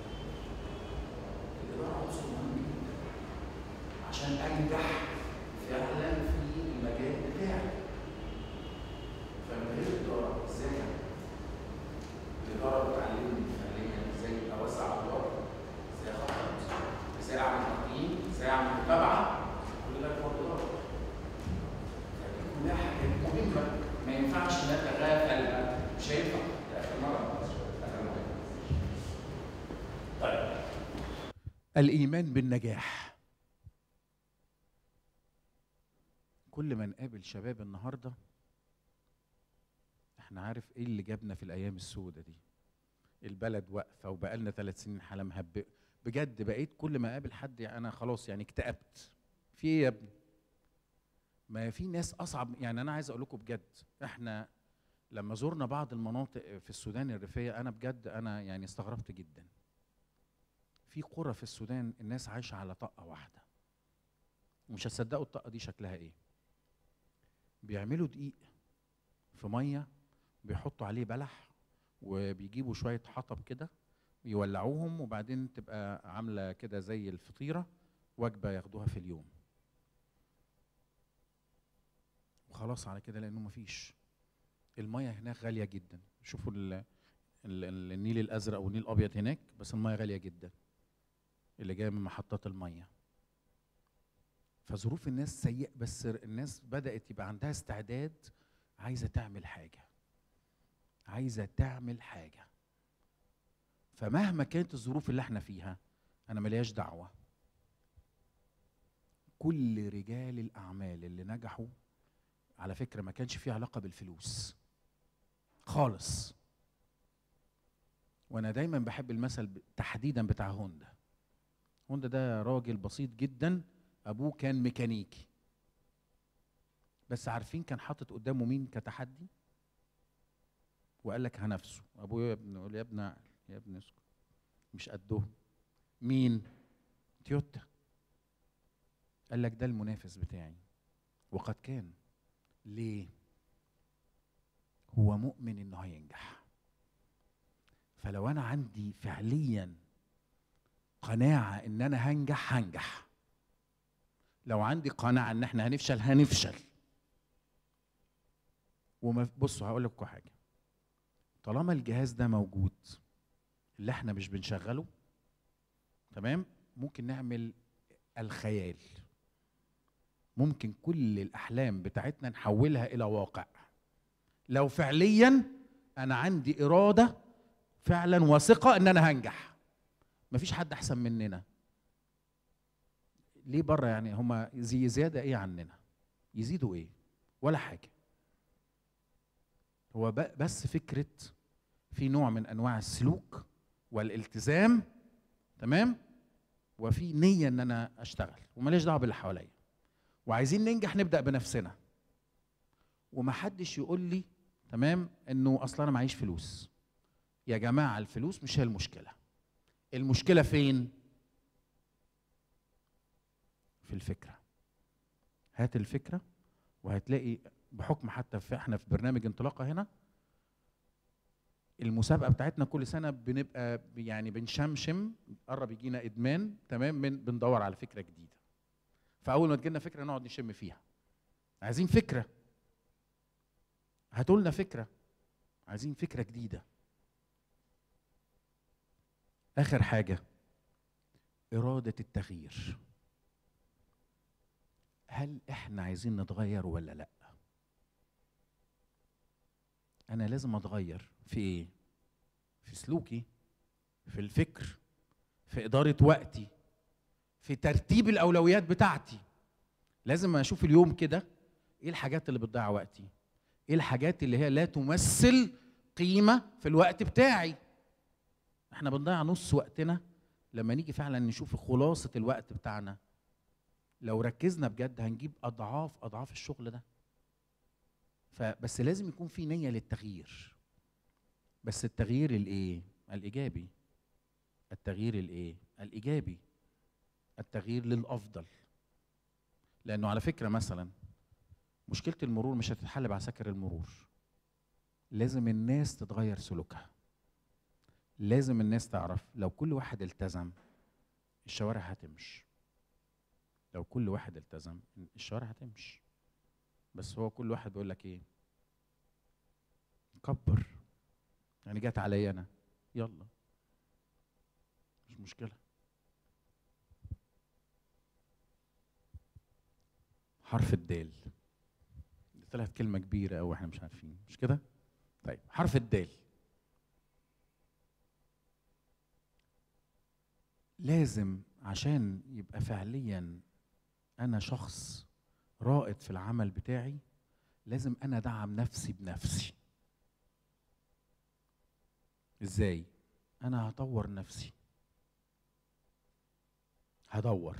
الاداره عنصر مهم جدا عشان انجح فعلا في المجال بتاعي فمن غير الاداره ازاي يعني؟ الإدارة بتعلمني فعليا ازاي أوزع أدوار، ازاي أخطط، ازاي أعمل تقييم، ازاي أعمل متابعة، كل ده جوه الإدارة. فدي كلها حاجات مهمة ما ينفعش نتغافل مش هينفع ده آخر مرة آخر مرة. طيب الإيمان بالنجاح كل ما نقابل شباب النهارده احنا عارف ايه اللي جابنا في الايام السوداء دي البلد واقفه وبقالنا ثلاث سنين حاله مهبئه بجد بقيت كل ما اقابل حد يعني انا خلاص يعني اكتئبت في ايه يا ابني ما في ناس اصعب يعني انا عايز اقول لكم بجد احنا لما زرنا بعض المناطق في السودان الريفيه انا بجد انا يعني استغربت جدا في قرى في السودان الناس عايشه على طاقه واحده ومش هتصدقوا الطاقه دي شكلها ايه بيعملوا دقيق في ميه بيحطوا عليه بلح وبيجيبوا شويه حطب كده يولعوهم وبعدين تبقى عامله كده زي الفطيره وجبه ياخدوها في اليوم وخلاص على كده لانه مفيش الميه هناك غاليه جدا شوفوا ال ال ال النيل الازرق والنيل الابيض هناك بس الميه غاليه جدا اللي جايه من محطات الميه فظروف الناس سيئه بس الناس بدات يبقى عندها استعداد عايزه تعمل حاجه عايزه تعمل حاجه فمهما كانت الظروف اللي احنا فيها انا ملياش دعوه كل رجال الاعمال اللي نجحوا على فكره ما كانش فيه علاقه بالفلوس خالص وانا دايما بحب المثل ب- تحديدا بتاع هوندا هوندا ده راجل بسيط جدا ابوه كان ميكانيكي بس عارفين كان حاطط قدامه مين كتحدي وقال لك هنفسه ابوه يا ابني يقول يا ابني اعقل يا ابني اسكت مش قدهم مين تويوتا قال لك ده المنافس بتاعي وقد كان ليه هو مؤمن انه هينجح فلو انا عندي فعليا قناعه ان انا هنجح هنجح لو عندي قناعه ان احنا هنفشل هنفشل وما بصوا هقول لكم حاجه طالما الجهاز ده موجود اللي احنا مش بنشغله تمام ممكن نعمل الخيال ممكن كل الاحلام بتاعتنا نحولها الى واقع لو فعليا انا عندي اراده فعلا واثقه ان انا هنجح مفيش حد احسن مننا ليه بره يعني هما زي زياده ايه عننا يزيدوا ايه ولا حاجه هو ب- بس فكره في نوع من انواع السلوك والالتزام تمام وفي نيه ان انا اشتغل وماليش دعوه باللي حواليا وعايزين ننجح نبدا بنفسنا ومحدش يقول لي تمام انه اصلا انا معيش فلوس يا جماعه الفلوس مش هي المشكله المشكله فين في الفكره هات الفكره وهتلاقي بحكم حتى في احنا في برنامج انطلاقه هنا المسابقه بتاعتنا كل سنه بنبقى ب- يعني بنشمشم قرب يجينا ادمان تمام من بندور على فكره جديده فاول ما تجينا فكره نقعد نشم فيها عايزين فكره هاتوا لنا فكره عايزين فكره جديده اخر حاجه اراده التغيير هل احنا عايزين نتغير ولا لا انا لازم اتغير في ايه في سلوكي في الفكر في اداره وقتي في ترتيب الاولويات بتاعتي لازم اشوف اليوم كده ايه الحاجات اللي بتضيع وقتي ايه الحاجات اللي هي لا تمثل قيمه في الوقت بتاعي احنا بنضيع نص وقتنا لما نيجي فعلا نشوف خلاصه الوقت بتاعنا لو ركزنا بجد هنجيب اضعاف اضعاف الشغل ده فبس لازم يكون في نيه للتغيير بس التغيير الايه الايجابي التغيير الايه الايجابي التغيير للافضل لانه على فكره مثلا مشكله المرور مش هتتحل بعساكر المرور لازم الناس تتغير سلوكها لازم الناس تعرف لو كل واحد التزم الشوارع هتمشي لو كل واحد التزم الشوارع هتمشي بس هو كل واحد بيقول لك ايه كبر يعني جت عليا انا يلا مش مشكله حرف الدال دي طلعت كلمه كبيره قوي احنا مش عارفين مش كده طيب حرف الدال لازم عشان يبقى فعليا انا شخص رائد في العمل بتاعي لازم انا ادعم نفسي بنفسي ازاي انا هطور نفسي هدور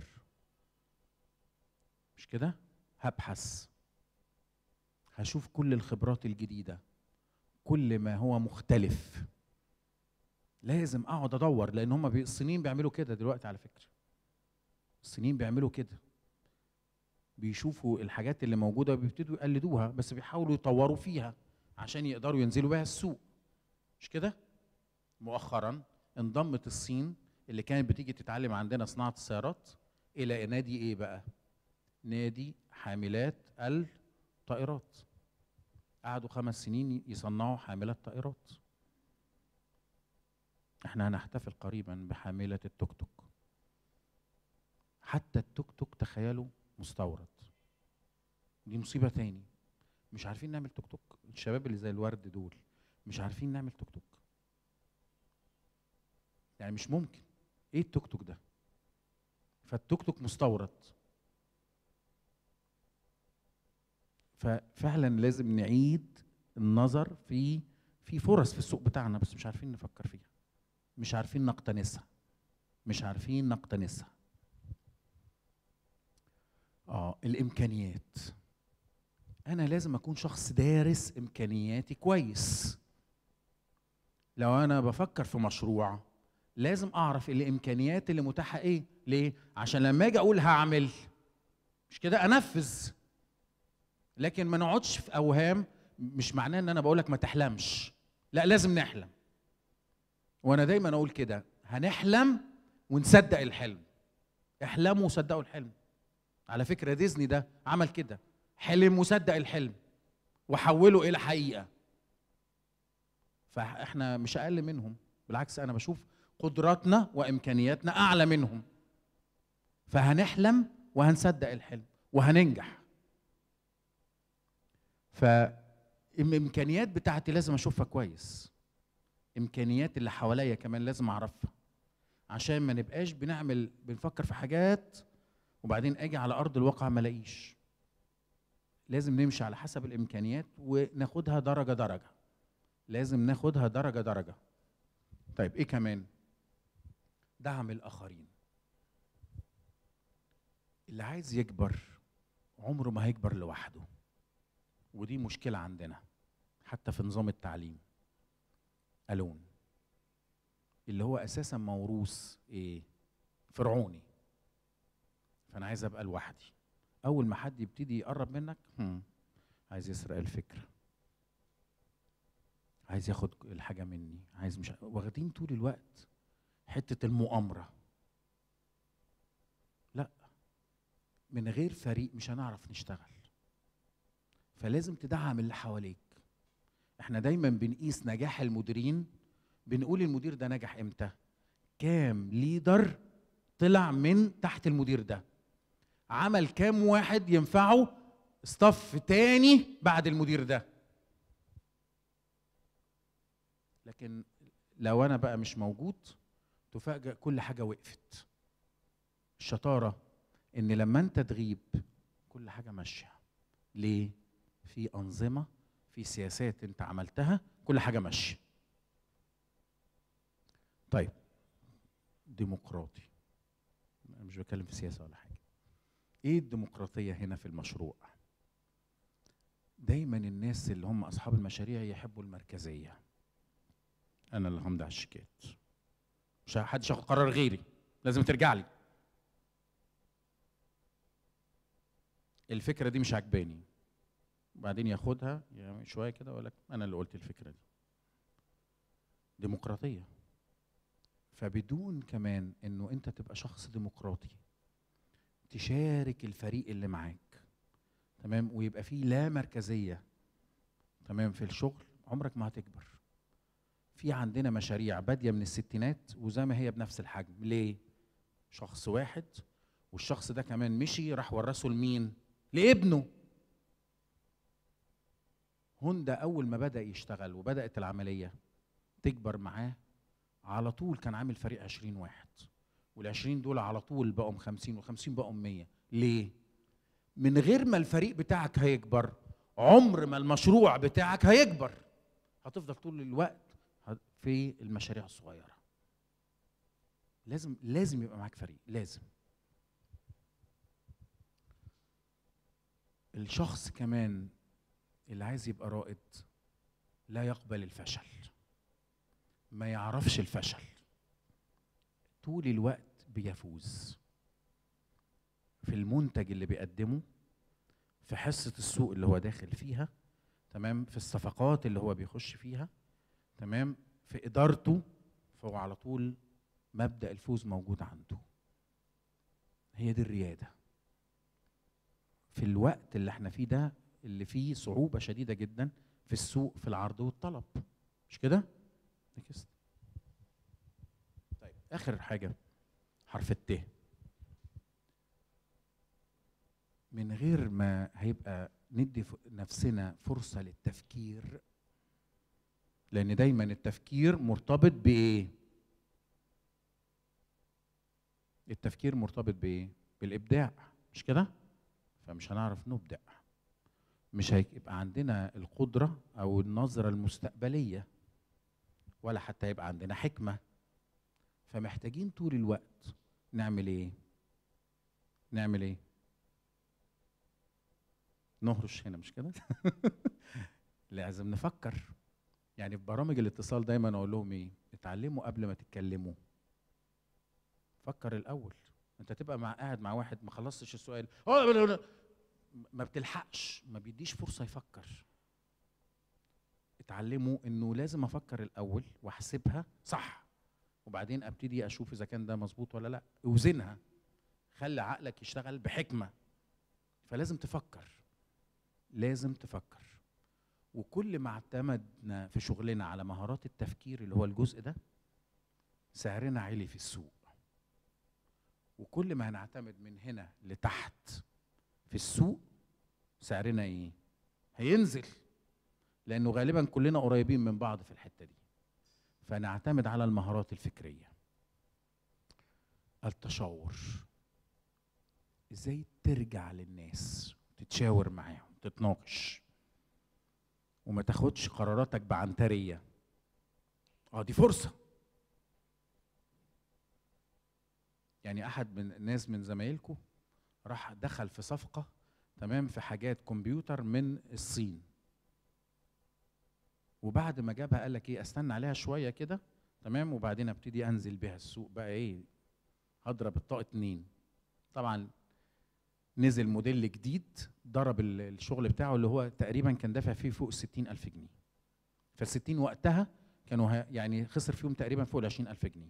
مش كده هبحث هشوف كل الخبرات الجديده كل ما هو مختلف لازم اقعد ادور لان هم بي- الصينيين بيعملوا كده دلوقتي على فكره الصينيين بيعملوا كده بيشوفوا الحاجات اللي موجوده وبيبتدوا يقلدوها بس بيحاولوا يطوروا فيها عشان يقدروا ينزلوا بيها السوق مش كده مؤخرا انضمت الصين اللي كانت بتيجي تتعلم عندنا صناعه السيارات الى نادي ايه بقى نادي حاملات الطائرات قعدوا خمس سنين يصنعوا حاملات طائرات احنا هنحتفل قريبا بحاملة التوك توك حتى التوك توك تخيلوا مستورد دي مصيبة تاني مش عارفين نعمل توك توك الشباب اللي زي الورد دول مش عارفين نعمل توك توك يعني مش ممكن ايه التوك توك ده فالتوك توك مستورد ففعلا لازم نعيد النظر في في فرص في السوق بتاعنا بس مش عارفين نفكر فيها مش عارفين نقتنصها مش عارفين نقتنصها اه الامكانيات انا لازم اكون شخص دارس امكانياتي كويس لو انا بفكر في مشروع لازم اعرف الامكانيات اللي متاحه ايه ليه عشان لما اجي اقول هعمل مش كده انفذ لكن ما نقعدش في اوهام مش معناه ان انا بقول لك ما تحلمش لا لازم نحلم وانا دايما اقول كده هنحلم ونصدق الحلم احلموا وصدقوا الحلم على فكره ديزني ده عمل كده حلم وصدق الحلم وحوله الى حقيقه فاحنا مش اقل منهم بالعكس انا بشوف قدراتنا وامكانياتنا اعلى منهم فهنحلم وهنصدق الحلم وهننجح فالامكانيات بتاعتي لازم اشوفها كويس امكانيات اللي حواليا كمان لازم اعرفها عشان ما نبقاش بنعمل بنفكر في حاجات وبعدين اجي على ارض الواقع ما الاقيش لازم نمشي على حسب الامكانيات وناخدها درجه درجه لازم ناخدها درجه درجه طيب ايه كمان دعم الاخرين اللي عايز يكبر عمره ما هيكبر لوحده ودي مشكله عندنا حتى في نظام التعليم الون اللي هو اساسا موروث ايه فرعوني فانا عايز ابقى لوحدي اول ما حد يبتدي يقرب منك هم، عايز يسرق الفكره عايز ياخد الحاجه مني عايز مش واخدين طول الوقت حته المؤامره لا من غير فريق مش هنعرف نشتغل فلازم تدعم اللي حواليك احنا دايما بنقيس نجاح المديرين بنقول المدير ده نجح امتى كام ليدر طلع من تحت المدير ده عمل كام واحد ينفعه صف تاني بعد المدير ده لكن لو انا بقى مش موجود تفاجأ كل حاجة وقفت الشطارة ان لما انت تغيب كل حاجة ماشية ليه في أنظمة في سياسات انت عملتها كل حاجة ماشية طيب ديمقراطي انا مش بتكلم في سياسة ولا حاجة ايه الديمقراطية هنا في المشروع دايما الناس اللي هم اصحاب المشاريع يحبوا المركزية انا اللي همضي على الشيكات مش حدش ياخد قرار غيري لازم ترجع لي الفكره دي مش عجباني وبعدين ياخدها يعني شويه كده ويقول لك انا اللي قلت الفكره دي ديمقراطيه فبدون كمان انه انت تبقى شخص ديمقراطي تشارك الفريق اللي معاك تمام ويبقى فيه لا مركزيه تمام في الشغل عمرك ما هتكبر في عندنا مشاريع باديه من الستينات وزي ما هي بنفس الحجم ليه شخص واحد والشخص ده كمان مشي راح ورثه لمين لابنه هوندا اول ما بدا يشتغل وبدات العمليه تكبر معاه على طول كان عامل فريق 20 واحد وال20 دول على طول بقوا 50 وال50 بقوا 100 ليه من غير ما الفريق بتاعك هيكبر عمر ما المشروع بتاعك هيكبر هتفضل طول الوقت في المشاريع الصغيره لازم لازم يبقى معاك فريق لازم الشخص كمان اللي عايز يبقى رائد لا يقبل الفشل ما يعرفش الفشل طول الوقت بيفوز في المنتج اللي بيقدمه في حصة السوق اللي هو داخل فيها تمام في الصفقات اللي هو بيخش فيها تمام في إدارته فهو على طول مبدأ الفوز موجود عنده هي دي الريادة في الوقت اللي احنا فيه ده اللي فيه صعوبة شديدة جدا في السوق في العرض والطلب مش كده؟ نكست طيب آخر حاجة حرف الت من غير ما هيبقى ندي ف- نفسنا فرصة للتفكير لأن دايما التفكير مرتبط بإيه؟ التفكير مرتبط بإيه؟ بالإبداع مش كده؟ فمش هنعرف نبدع مش هيبقى عندنا القدره او النظره المستقبليه ولا حتى يبقى عندنا حكمه فمحتاجين طول الوقت نعمل ايه نعمل ايه نهرش هنا مش كده لازم نفكر يعني في برامج الاتصال دايما اقول لهم ايه اتعلموا قبل ما تتكلموا فكر الاول انت تبقى مع قاعد مع واحد ما خلصتش السؤال "آه، ما بتلحقش ما بيديش فرصه يفكر اتعلموا انه لازم افكر الاول واحسبها صح وبعدين ابتدي اشوف اذا كان ده مظبوط ولا لا اوزنها خلي عقلك يشتغل بحكمه فلازم تفكر لازم تفكر وكل ما اعتمدنا في شغلنا على مهارات التفكير اللي هو الجزء ده سعرنا عالي في السوق وكل ما هنعتمد من هنا لتحت في السوق سعرنا ايه هينزل لانه غالبا كلنا قريبين من بعض في الحته دي فنعتمد على المهارات الفكريه التشاور ازاي ترجع للناس تتشاور معاهم تتناقش وما تاخدش قراراتك بعنتريه اه دي فرصه يعني احد من الناس من زمايلكم راح دخل في صفقه تمام في حاجات كمبيوتر من الصين وبعد ما جابها قال لك ايه استنى عليها شويه كده تمام وبعدين ابتدي انزل بيها السوق بقى ايه هضرب الطاقه اتنين طبعا نزل موديل جديد ضرب ال- الشغل بتاعه اللي هو تقريبا كان دافع فيه فوق الستين ألف جنيه فالستين وقتها كانوا ه- يعني خسر فيهم تقريبا فوق العشرين ألف جنيه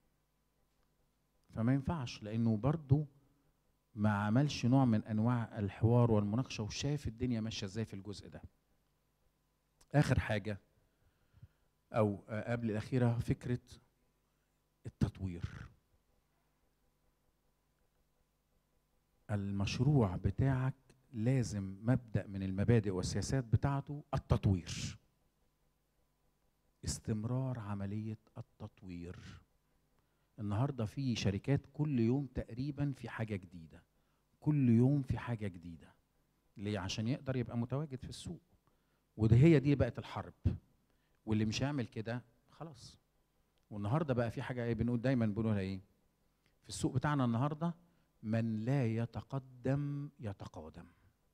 فما ينفعش لأنه برضه ما عملش نوع من أنواع الحوار والمناقشة وشاف الدنيا ماشية ازاي في الجزء ده آخر حاجة أو آه، قبل الأخيرة فكرة التطوير المشروع بتاعك لازم مبدأ من المبادئ والسياسات بتاعته التطوير استمرار عملية التطوير النهاردة في شركات كل يوم تقريبا في حاجة جديدة كل يوم في حاجة جديدة ليه عشان يقدر يبقى متواجد في السوق وده هي دي بقت الحرب واللي مش هيعمل كده خلاص والنهارده بقى في حاجه ايه بنقول دايما بنقولها ايه في السوق بتاعنا النهارده من لا يتقدم يتقادم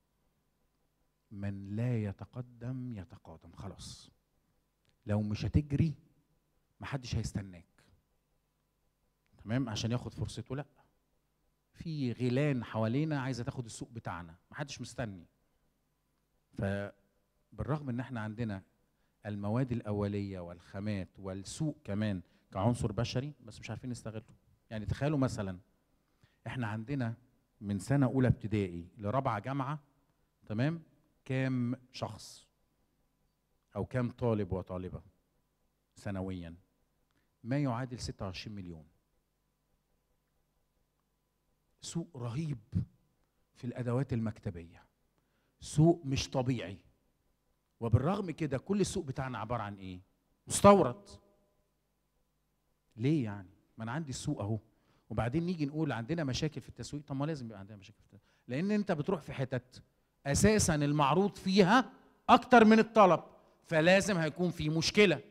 من لا يتقدم يتقادم خلاص لو مش هتجري محدش هيستناك تمام عشان ياخد فرصته لا في غيلان حوالينا عايزه تاخد السوق بتاعنا محدش مستني فبالرغم ان احنا عندنا المواد الاوليه والخامات والسوق كمان كعنصر بشري بس مش عارفين نستغله يعني تخيلوا مثلا احنا عندنا من سنه اولى ابتدائي لرابعه جامعه تمام كام شخص او كام طالب وطالبه سنويا ما يعادل 26 مليون سوق رهيب في الادوات المكتبيه سوق مش طبيعي وبالرغم كده كل السوق بتاعنا عباره عن ايه مستورد ليه يعني ما انا عندي السوق اهو وبعدين نيجي نقول عندنا مشاكل في التسويق طب ما لازم يبقى عندنا مشاكل في التسويق لان انت بتروح في حتت اساسا المعروض فيها اكتر من الطلب فلازم هيكون في مشكله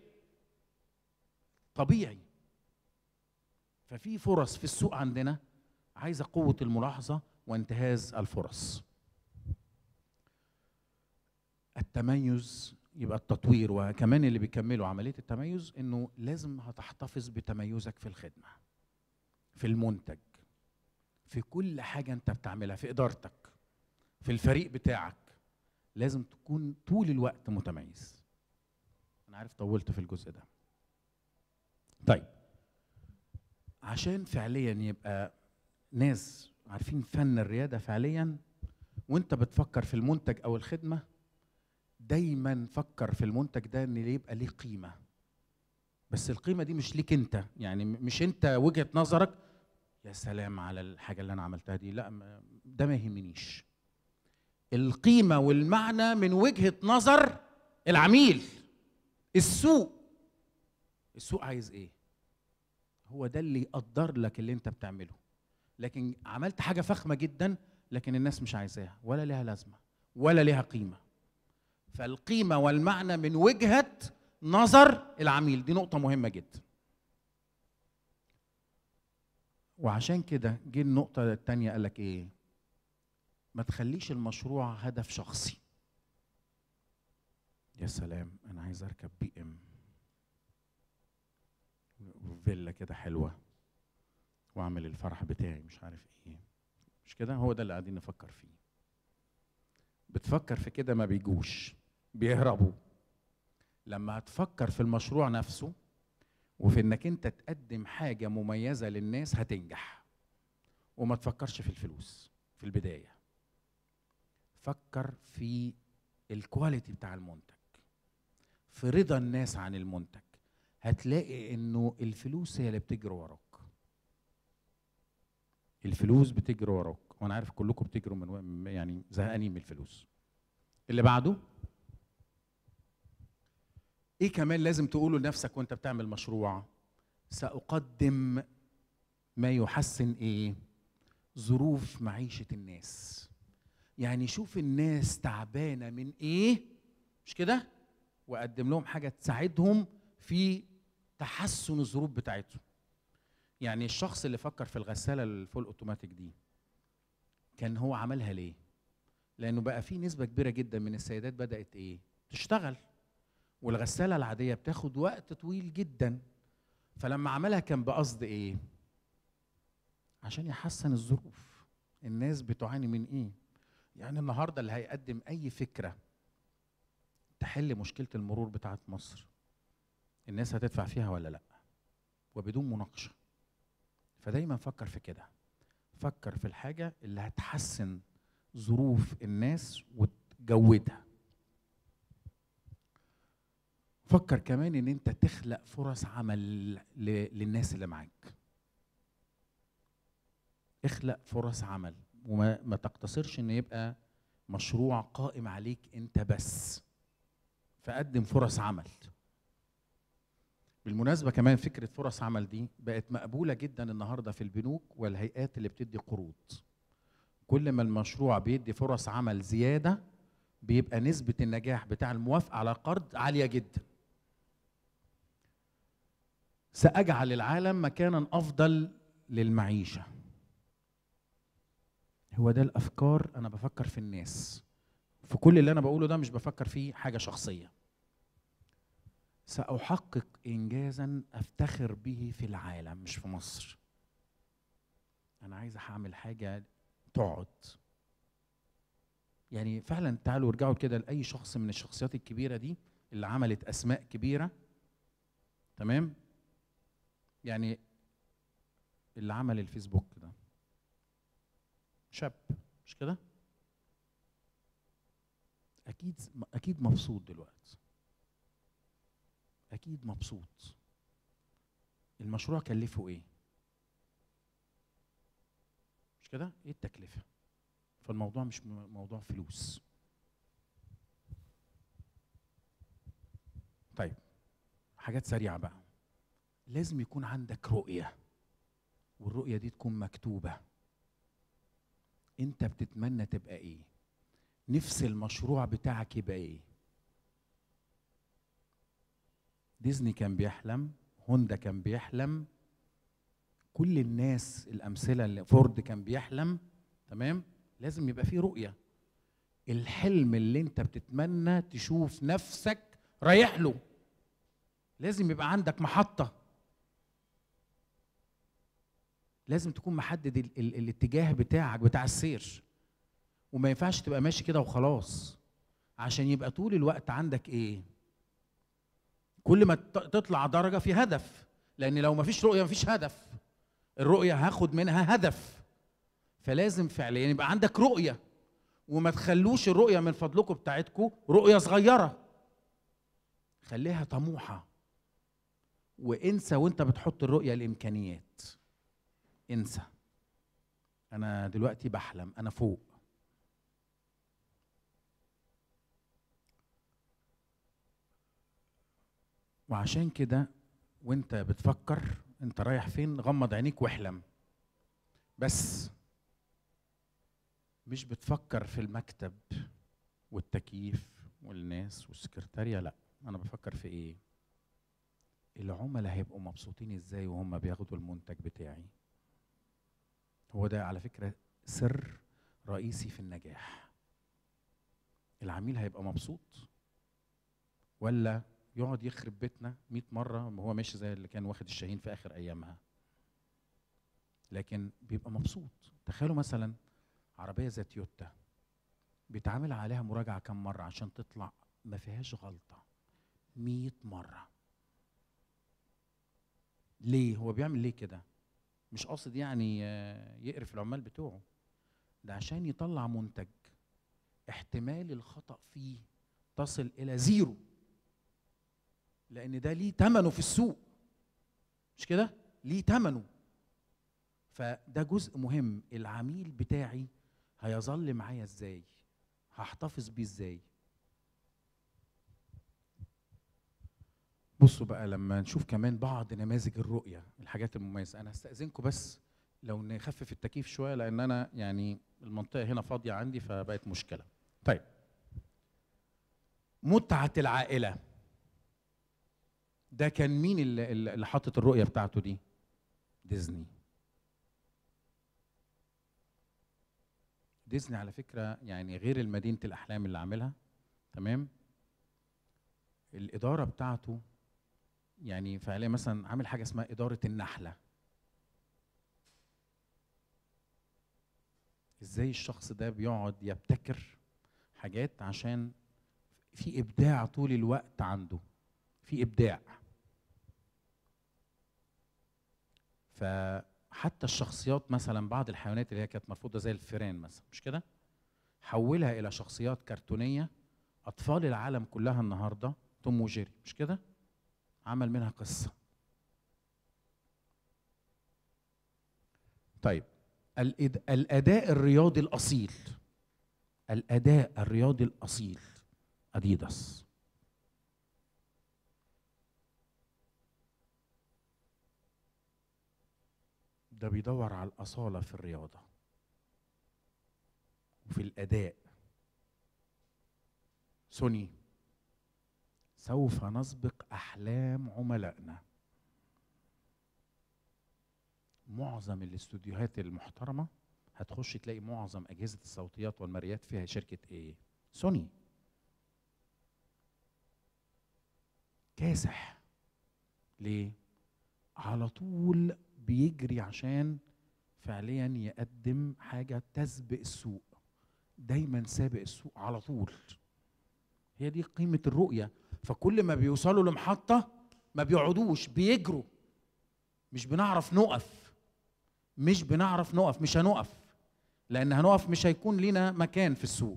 طبيعي ففي فرص في السوق عندنا عايزه قوه الملاحظه وانتهاز الفرص التميز يبقى التطوير وكمان اللي بيكملوا عمليه التميز انه لازم هتحتفظ بتميزك في الخدمه في المنتج في كل حاجه انت بتعملها في ادارتك في الفريق بتاعك لازم تكون طول الوقت متميز انا عارف طولت في الجزء ده طيب عشان فعليا يبقى ناس عارفين فن الرياده فعليا وانت بتفكر في المنتج او الخدمه دايما فكر في المنتج ده ان يبقى ليه قيمه بس القيمه دي مش ليك انت يعني م- مش انت وجهه نظرك يا سلام على الحاجه اللي انا عملتها دي لا ما- ده ما يهمنيش القيمه والمعنى من وجهه نظر العميل السوق السوق عايز ايه هو ده اللي يقدر لك اللي انت بتعمله لكن عملت حاجه فخمه جدا لكن الناس مش عايزاها ولا ليها لازمه ولا ليها قيمه فالقيمه والمعنى من وجهه نظر العميل دي نقطه مهمه جدا وعشان كده جه النقطه الثانيه قال لك ايه ما تخليش المشروع هدف شخصي يا سلام انا عايز اركب بي ام فيلا كده حلوه واعمل الفرح بتاعي مش عارف ايه مش كده هو ده اللي قاعدين نفكر فيه بتفكر في كده ما بيجوش بيهربوا لما هتفكر في المشروع نفسه وفي انك انت تقدم حاجه مميزه للناس هتنجح وما تفكرش في الفلوس في البدايه فكر في الكواليتي بتاع المنتج في رضا الناس عن المنتج هتلاقي انه الفلوس هي اللي بتجري وراك الفلوس بتجري وراك وانا عارف كلكم بتجروا من يعني زهقانين من الفلوس اللي بعده ايه كمان لازم تقوله لنفسك وانت بتعمل مشروع ساقدم ما يحسن ايه ظروف معيشه الناس يعني شوف الناس تعبانه من ايه مش كده واقدم لهم حاجه تساعدهم في تحسن الظروف بتاعتهم يعني الشخص اللي فكر في الغساله الفول اوتوماتيك دي كان هو عملها ليه لانه بقى في نسبه كبيره جدا من السيدات بدات ايه تشتغل والغساله العاديه بتاخد وقت طويل جدا فلما عملها كان بقصد ايه عشان يحسن الظروف الناس بتعاني من ايه يعني النهارده اللي هيقدم اي فكره تحل مشكله المرور بتاعت مصر الناس هتدفع فيها ولا لا وبدون مناقشه فدايما فكر في كده فكر في الحاجه اللي هتحسن ظروف الناس وتجودها فكر كمان ان انت تخلق فرص عمل ل- للناس اللي معاك اخلق فرص عمل وما ما تقتصرش ان يبقى مشروع قائم عليك انت بس فقدم فرص عمل بالمناسبة كمان فكرة فرص عمل دي بقت مقبولة جدا النهاردة في البنوك والهيئات اللي بتدي قروض كل ما المشروع بيدي فرص عمل زيادة بيبقى نسبة النجاح بتاع الموافقة على قرض عالية جدا سأجعل العالم مكانا أفضل للمعيشة هو ده الأفكار أنا بفكر في الناس في كل اللي أنا بقوله ده مش بفكر فيه حاجة شخصية سأحقق إنجازا أفتخر به في العالم مش في مصر أنا عايز أعمل حاجة تقعد يعني فعلا تعالوا ارجعوا كده لأي شخص من الشخصيات الكبيرة دي اللي عملت أسماء كبيرة تمام يعني اللي عمل الفيسبوك ده شاب مش كده اكيد اكيد مبسوط دلوقتي اكيد مبسوط المشروع كلفه ايه مش كده ايه التكلفه فالموضوع مش م- موضوع فلوس طيب حاجات سريعه بقى لازم يكون عندك رؤيه والرؤيه دي تكون مكتوبه انت بتتمنى تبقى ايه نفس المشروع بتاعك يبقى ايه ديزني كان بيحلم هوندا كان بيحلم كل الناس الامثله اللي فورد كان بيحلم تمام لازم يبقى فيه رؤيه الحلم اللي انت بتتمنى تشوف نفسك رايح له لازم يبقى عندك محطه لازم تكون محدد ال ال الاتجاه بتاعك بتاع السير وما ينفعش تبقى ماشي كده وخلاص عشان يبقى طول الوقت عندك ايه كل ما ت- تطلع درجه في هدف لان لو ما فيش رؤيه ما فيش هدف الرؤيه هاخد منها هدف فلازم فعليا يبقى عندك رؤيه وما تخلوش الرؤيه من فضلكم بتاعتكم رؤيه صغيره خليها طموحه وانسى وانت بتحط الرؤيه الامكانيات انسى انا دلوقتي بحلم انا فوق وعشان كده وانت بتفكر انت رايح فين غمض عينيك واحلم بس مش بتفكر في المكتب والتكييف والناس ناس والسكرتارية لا انا بفكر في ايه العملاء هيبقوا مبسوطين ازاي وهم بياخدوا المنتج بتاعي هو ده على فكرة سر رئيسي في النجاح العميل هيبقى مبسوط ولا يقعد يخرب بيتنا 100 مرة وهو ماشي زي اللي كان واخد الشاهين في آخر أيامها لكن بيبقى مبسوط تخيلوا مثلا عربية زي تويوتا بيتعامل عليها مراجعة كم مرة عشان تطلع ما فيهاش غلطة 100 مرة ليه هو بيعمل ليه كده مش قاصد يعني آه، يقرف العمال بتوعه ده عشان يطلع منتج احتمال الخطأ فيه تصل إلى زيرو لأن ده ليه ثمنه في السوق مش كده؟ ليه ثمنه فده جزء مهم العميل بتاعي هيظل معايا ازاي؟ هحتفظ بيه ازاي؟ بصوا بقى لما نشوف كمان بعض نماذج الرؤية الحاجات المميزة أنا هستأذنكم بس لو نخفف التكييف شوية لأن أنا يعني المنطقة هنا فاضية عندي فبقت مشكلة طيب متعة العائلة ده كان مين اللي, اللي حاطط الرؤية بتاعته دي ديزني ديزني على فكرة يعني غير المدينة الأحلام اللي عاملها تمام الإدارة بتاعته يعني فعليا مثلا عامل حاجة اسمها إدارة النحلة ازاي الشخص ده بيقعد يبتكر حاجات عشان في ابداع طول الوقت عنده في ابداع فحتى الشخصيات مثلا بعض الحيوانات اللي هي كانت مرفوضه زي الفيران مثلا مش كده حولها الى شخصيات كرتونيه اطفال العالم كلها النهارده توم وجيري مش كده عمل منها قصه طيب الإد- الاداء الرياضي الاصيل الاداء الرياضي الاصيل اديداس ده بيدور على الاصاله في الرياضه وفي الاداء سوني سوف نسبق احلام عملائنا معظم الاستوديوهات المحترمه هتخش تلاقي معظم اجهزه الصوتيات والمرئيات فيها شركه ايه سوني كاسح ليه على طول بيجري عشان فعليا يقدم حاجه تسبق السوق دايما سابق السوق على طول هي دي قيمه الرؤيه فكل ما بيوصلوا لمحطه ما بيقعدوش بيجروا مش بنعرف نقف مش بنعرف نقف مش هنقف لان هنقف مش هيكون لينا مكان في السوق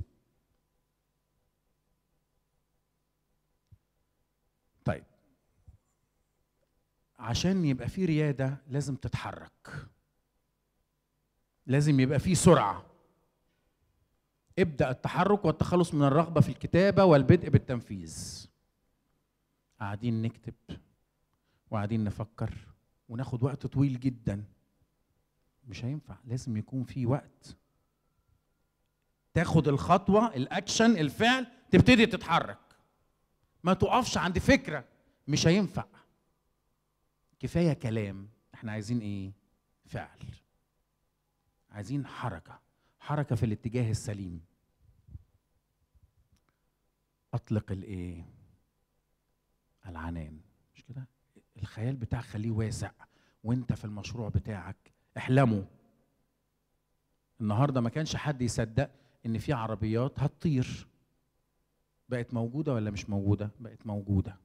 طيب عشان يبقى في رياده لازم تتحرك لازم يبقى في سرعه ابدا التحرك والتخلص من الرغبه في الكتابه والبدء بالتنفيذ قاعدين نكتب وقاعدين نفكر وناخد وقت طويل جدا مش هينفع لازم يكون في وقت تاخد الخطوه الاكشن الفعل تبتدي تتحرك ما تقفش عند فكره مش هينفع كفايه كلام احنا عايزين ايه فعل عايزين حركه حركه في الاتجاه السليم اطلق الايه العنان مش كده الخيال بتاعك خليه واسع وانت في المشروع بتاعك احلموا النهارده ما كانش حد يصدق ان في عربيات هتطير بقت موجوده ولا مش موجوده بقت موجوده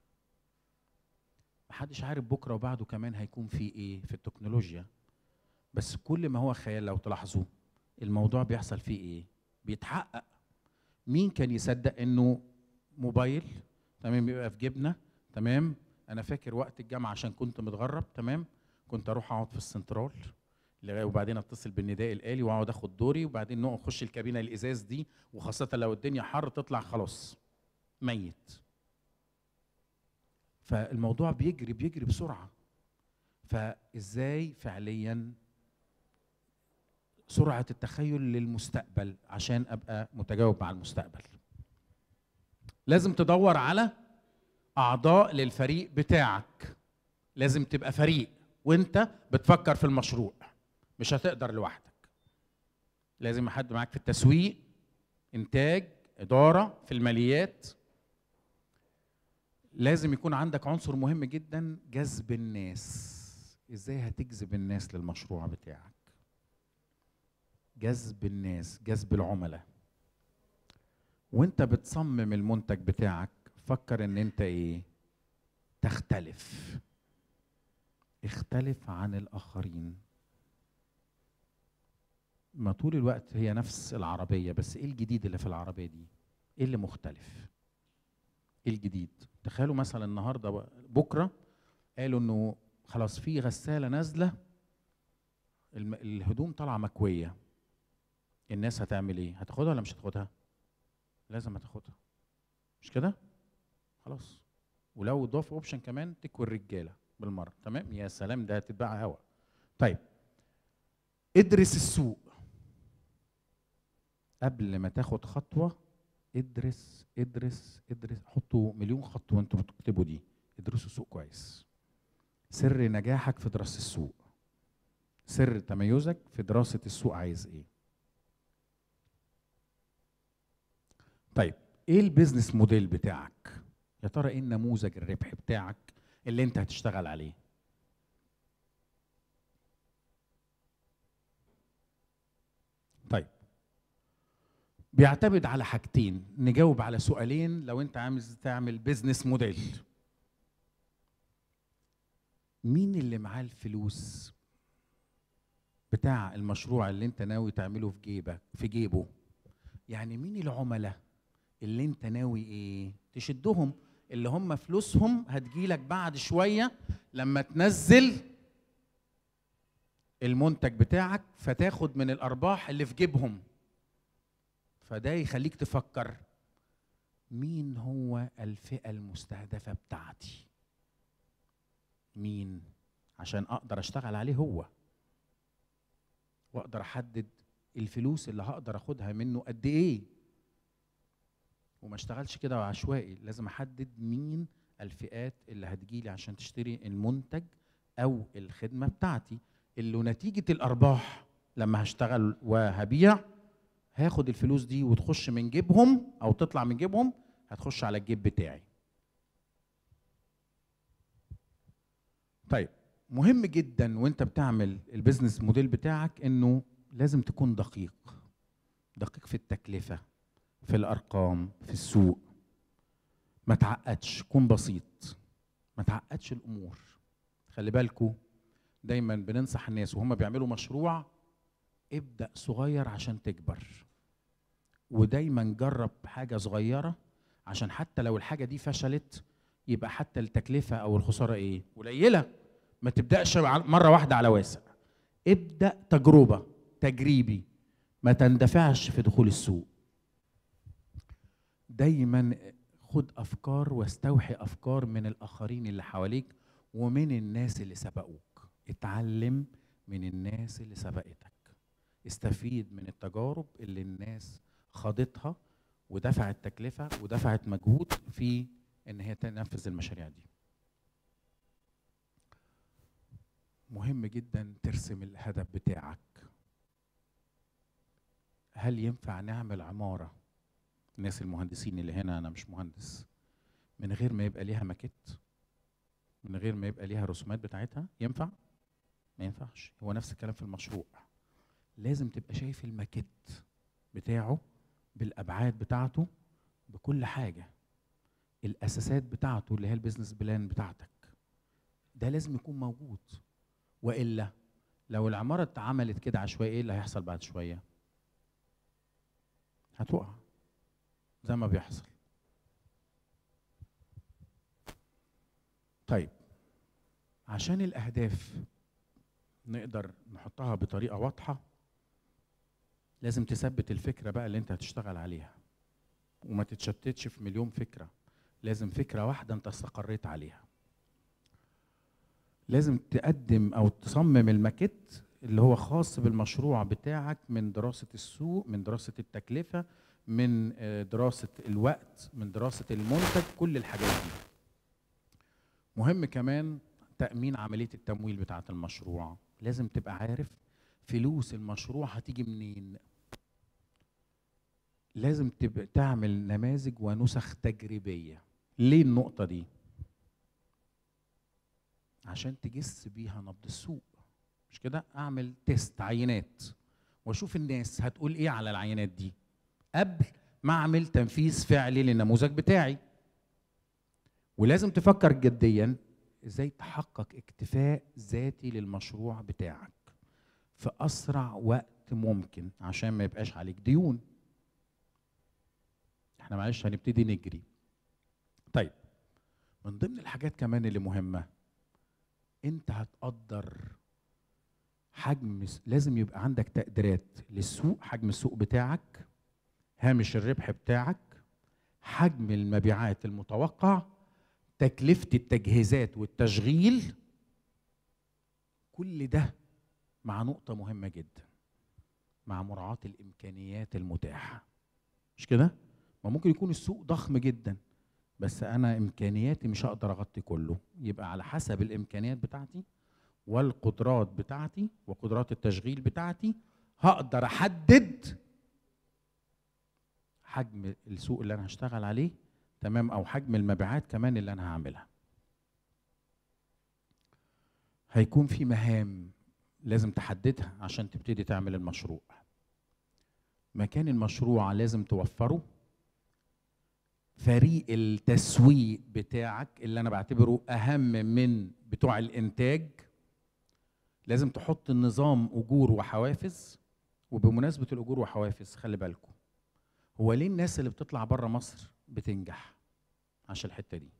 محدش عارف بكره وبعده كمان هيكون في ايه في التكنولوجيا بس كل ما هو خيال لو تلاحظوا الموضوع بيحصل فيه ايه بيتحقق مين كان يصدق انه موبايل تمام يبقى في جيبنا تمام انا فاكر وقت الجامعه عشان كنت متغرب تمام كنت اروح اقعد في السنترال لغاية- وبعدين اتصل بالنداء الالي واقعد اخد دوري وبعدين نقعد نخش الكابينه الازاز دي وخاصه لو الدنيا حر تطلع خلاص ميت فالموضوع بيجري بيجري بسرعه فازاي فعليا سرعه التخيل للمستقبل عشان ابقى متجاوب مع المستقبل لازم تدور على اعضاء للفريق بتاعك لازم تبقى فريق وانت بتفكر في المشروع مش هتقدر لوحدك لازم حد معاك في التسويق انتاج اداره في الماليات لازم يكون عندك عنصر مهم جدا جذب الناس ازاي هتجذب الناس للمشروع بتاعك جذب الناس جذب العملاء وانت بتصمم المنتج بتاعك فكر ان انت ايه تختلف اختلف عن الاخرين ما طول الوقت هي نفس العربيه بس ايه الجديد اللي في العربيه دي ايه اللي مختلف ايه الجديد تخيلوا مثلا النهارده بكره قالوا انه خلاص في غساله نازله الم- الهدوم طالعه مكويه الناس هتعمل ايه هتاخدها ولا مش هتاخدها لازم هتاخدها مش كده خلاص ولو ضاف اوبشن كمان تكوي الرجاله بالمره تمام يا سلام ده هتتباع هوا طيب ادرس السوق قبل ما تاخد خطوه ادرس ادرس ادرس حطوا مليون خط وانتوا بتكتبوا دي ادرسوا السوق كويس سر نجاحك في دراسه السوق سر تميزك في دراسه السوق عايز ايه طيب ايه البيزنس موديل بتاعك يا ترى ايه النموذج الربح بتاعك اللي انت هتشتغل عليه طيب بيعتمد على حاجتين نجاوب على سؤالين لو انت عايز تعمل بيزنس موديل مين اللي معاه الفلوس بتاع المشروع اللي انت ناوي تعمله في جيبك في جيبه يعني مين العملاء اللي انت ناوي ايه تشدهم اللي هم فلوسهم هتجيلك بعد شويه لما تنزل المنتج بتاعك فتاخد من الارباح اللي في جيبهم فده يخليك تفكر مين هو الفئه المستهدفه بتاعتي مين عشان اقدر اشتغل عليه هو واقدر احدد الفلوس اللي هقدر اخدها منه قد ايه وما اشتغلش كده عشوائي لازم احدد مين الفئات اللي هتجيلي عشان تشتري المنتج او الخدمه بتاعتي اللي نتيجه الارباح لما هشتغل وهبيع هاخد الفلوس دي وتخش من جيبهم او تطلع من جيبهم هتخش على الجيب بتاعي طيب مهم جدا وانت بتعمل البيزنس موديل بتاعك انه لازم تكون دقيق دقيق في التكلفه في الارقام في السوق ما تعقدش كون بسيط ما تعقدش الامور خلي بالكوا دايما بننصح الناس وهم بيعملوا مشروع ابدا صغير عشان تكبر ودايما جرب حاجه صغيره عشان حتى لو الحاجه دي فشلت يبقى حتى التكلفه او الخساره ايه قليله ما تبداش مره واحده على واسع ابدا تجربه تجريبي ما تندفعش في دخول السوق دايما خد افكار واستوحي افكار من الاخرين اللي حواليك ومن الناس اللي سبقوك اتعلم من الناس اللي سبقتك استفيد من التجارب اللي الناس خاضتها ودفعت تكلفه ودفعت مجهود في ان هي تنفذ المشاريع دي مهم جدا ترسم الهدف بتاعك هل ينفع نعمل عماره الناس المهندسين اللي هنا انا مش مهندس من غير ما يبقى ليها ماكيت من غير ما يبقى ليها رسومات بتاعتها ينفع ما ينفعش هو نفس الكلام في المشروع لازم تبقى شايف الماكيت بتاعه بالابعاد بتاعته بكل حاجه الاساسات بتاعته اللي هي البيزنس بلان بتاعتك ده لازم يكون موجود والا لو العماره اتعملت كده عشوائي ايه اللي هيحصل بعد شويه هتقع زي ما بيحصل طيب عشان الاهداف نقدر نحطها بطريقه واضحه لازم تثبت الفكره بقى اللي انت هتشتغل عليها وما تتشتتش في مليون فكره لازم فكره واحده انت استقريت عليها لازم تقدم او تصمم الماكيت اللي هو خاص بالمشروع بتاعك من دراسه السوق من دراسه التكلفه من آه، دراسه الوقت من دراسه المنتج كل الحاجات دي مهم كمان تامين عمليه التمويل بتاعه المشروع لازم تبقى عارف فلوس المشروع هتيجي منين لازم تبقى تعمل نماذج ونسخ تجريبيه ليه النقطه دي عشان تجس بيها نبض السوق مش كده اعمل تيست عينات واشوف الناس هتقول ايه على العينات دي قبل ما اعمل تنفيذ فعلي للنموذج بتاعي ولازم تفكر جديا ازاي تحقق اكتفاء ذاتي للمشروع بتاعك في اسرع وقت ممكن عشان ما يبقاش عليك ديون احنا معلش هنبتدي نجري طيب من ضمن الحاجات كمان اللي مهمه انت هتقدر حجم لازم يبقى عندك تقديرات للسوق حجم السوق بتاعك هامش الربح بتاعك حجم المبيعات المتوقع تكلفة التجهيزات والتشغيل كل ده مع نقطة مهمة جدا مع مراعاة الإمكانيات المتاحة مش كده؟ ما ممكن يكون السوق ضخم جدا بس أنا إمكانياتي مش هقدر أغطي كله يبقى على حسب الإمكانيات بتاعتي والقدرات بتاعتي وقدرات التشغيل بتاعتي هقدر أحدد حجم السوق اللي أنا هشتغل عليه تمام أو حجم المبيعات كمان اللي أنا هعملها هيكون في مهام لازم تحددها عشان تبتدي تعمل المشروع مكان المشروع لازم توفره فريق التسويق بتاعك اللي انا بعتبره اهم من بتوع الانتاج لازم تحط النظام اجور وحوافز وبمناسبه الاجور وحوافز خلي بالكم هو ليه الناس اللي بتطلع بره مصر بتنجح عشان الحته دي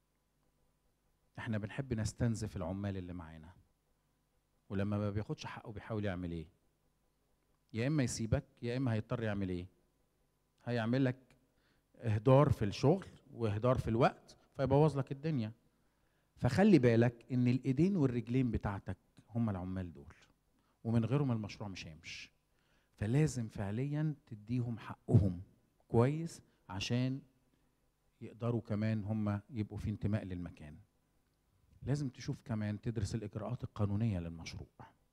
احنا بنحب نستنزف العمال اللي معانا ولما ما بياخدش حقه بيحاول يعمل ايه يا اما يسيبك يا اما هيضطر يعمل ايه هيعمل لك اهدار في الشغل واهدار في الوقت فيبوظ لك الدنيا فخلي بالك ان الايدين والرجلين بتاعتك هم العمال دول ومن غيرهم المشروع مش هيمشي فلازم فعليا تديهم حقهم كويس عشان يقدروا كمان هم يبقوا في انتماء للمكان لازم تشوف كمان تدرس الاجراءات القانونيه للمشروع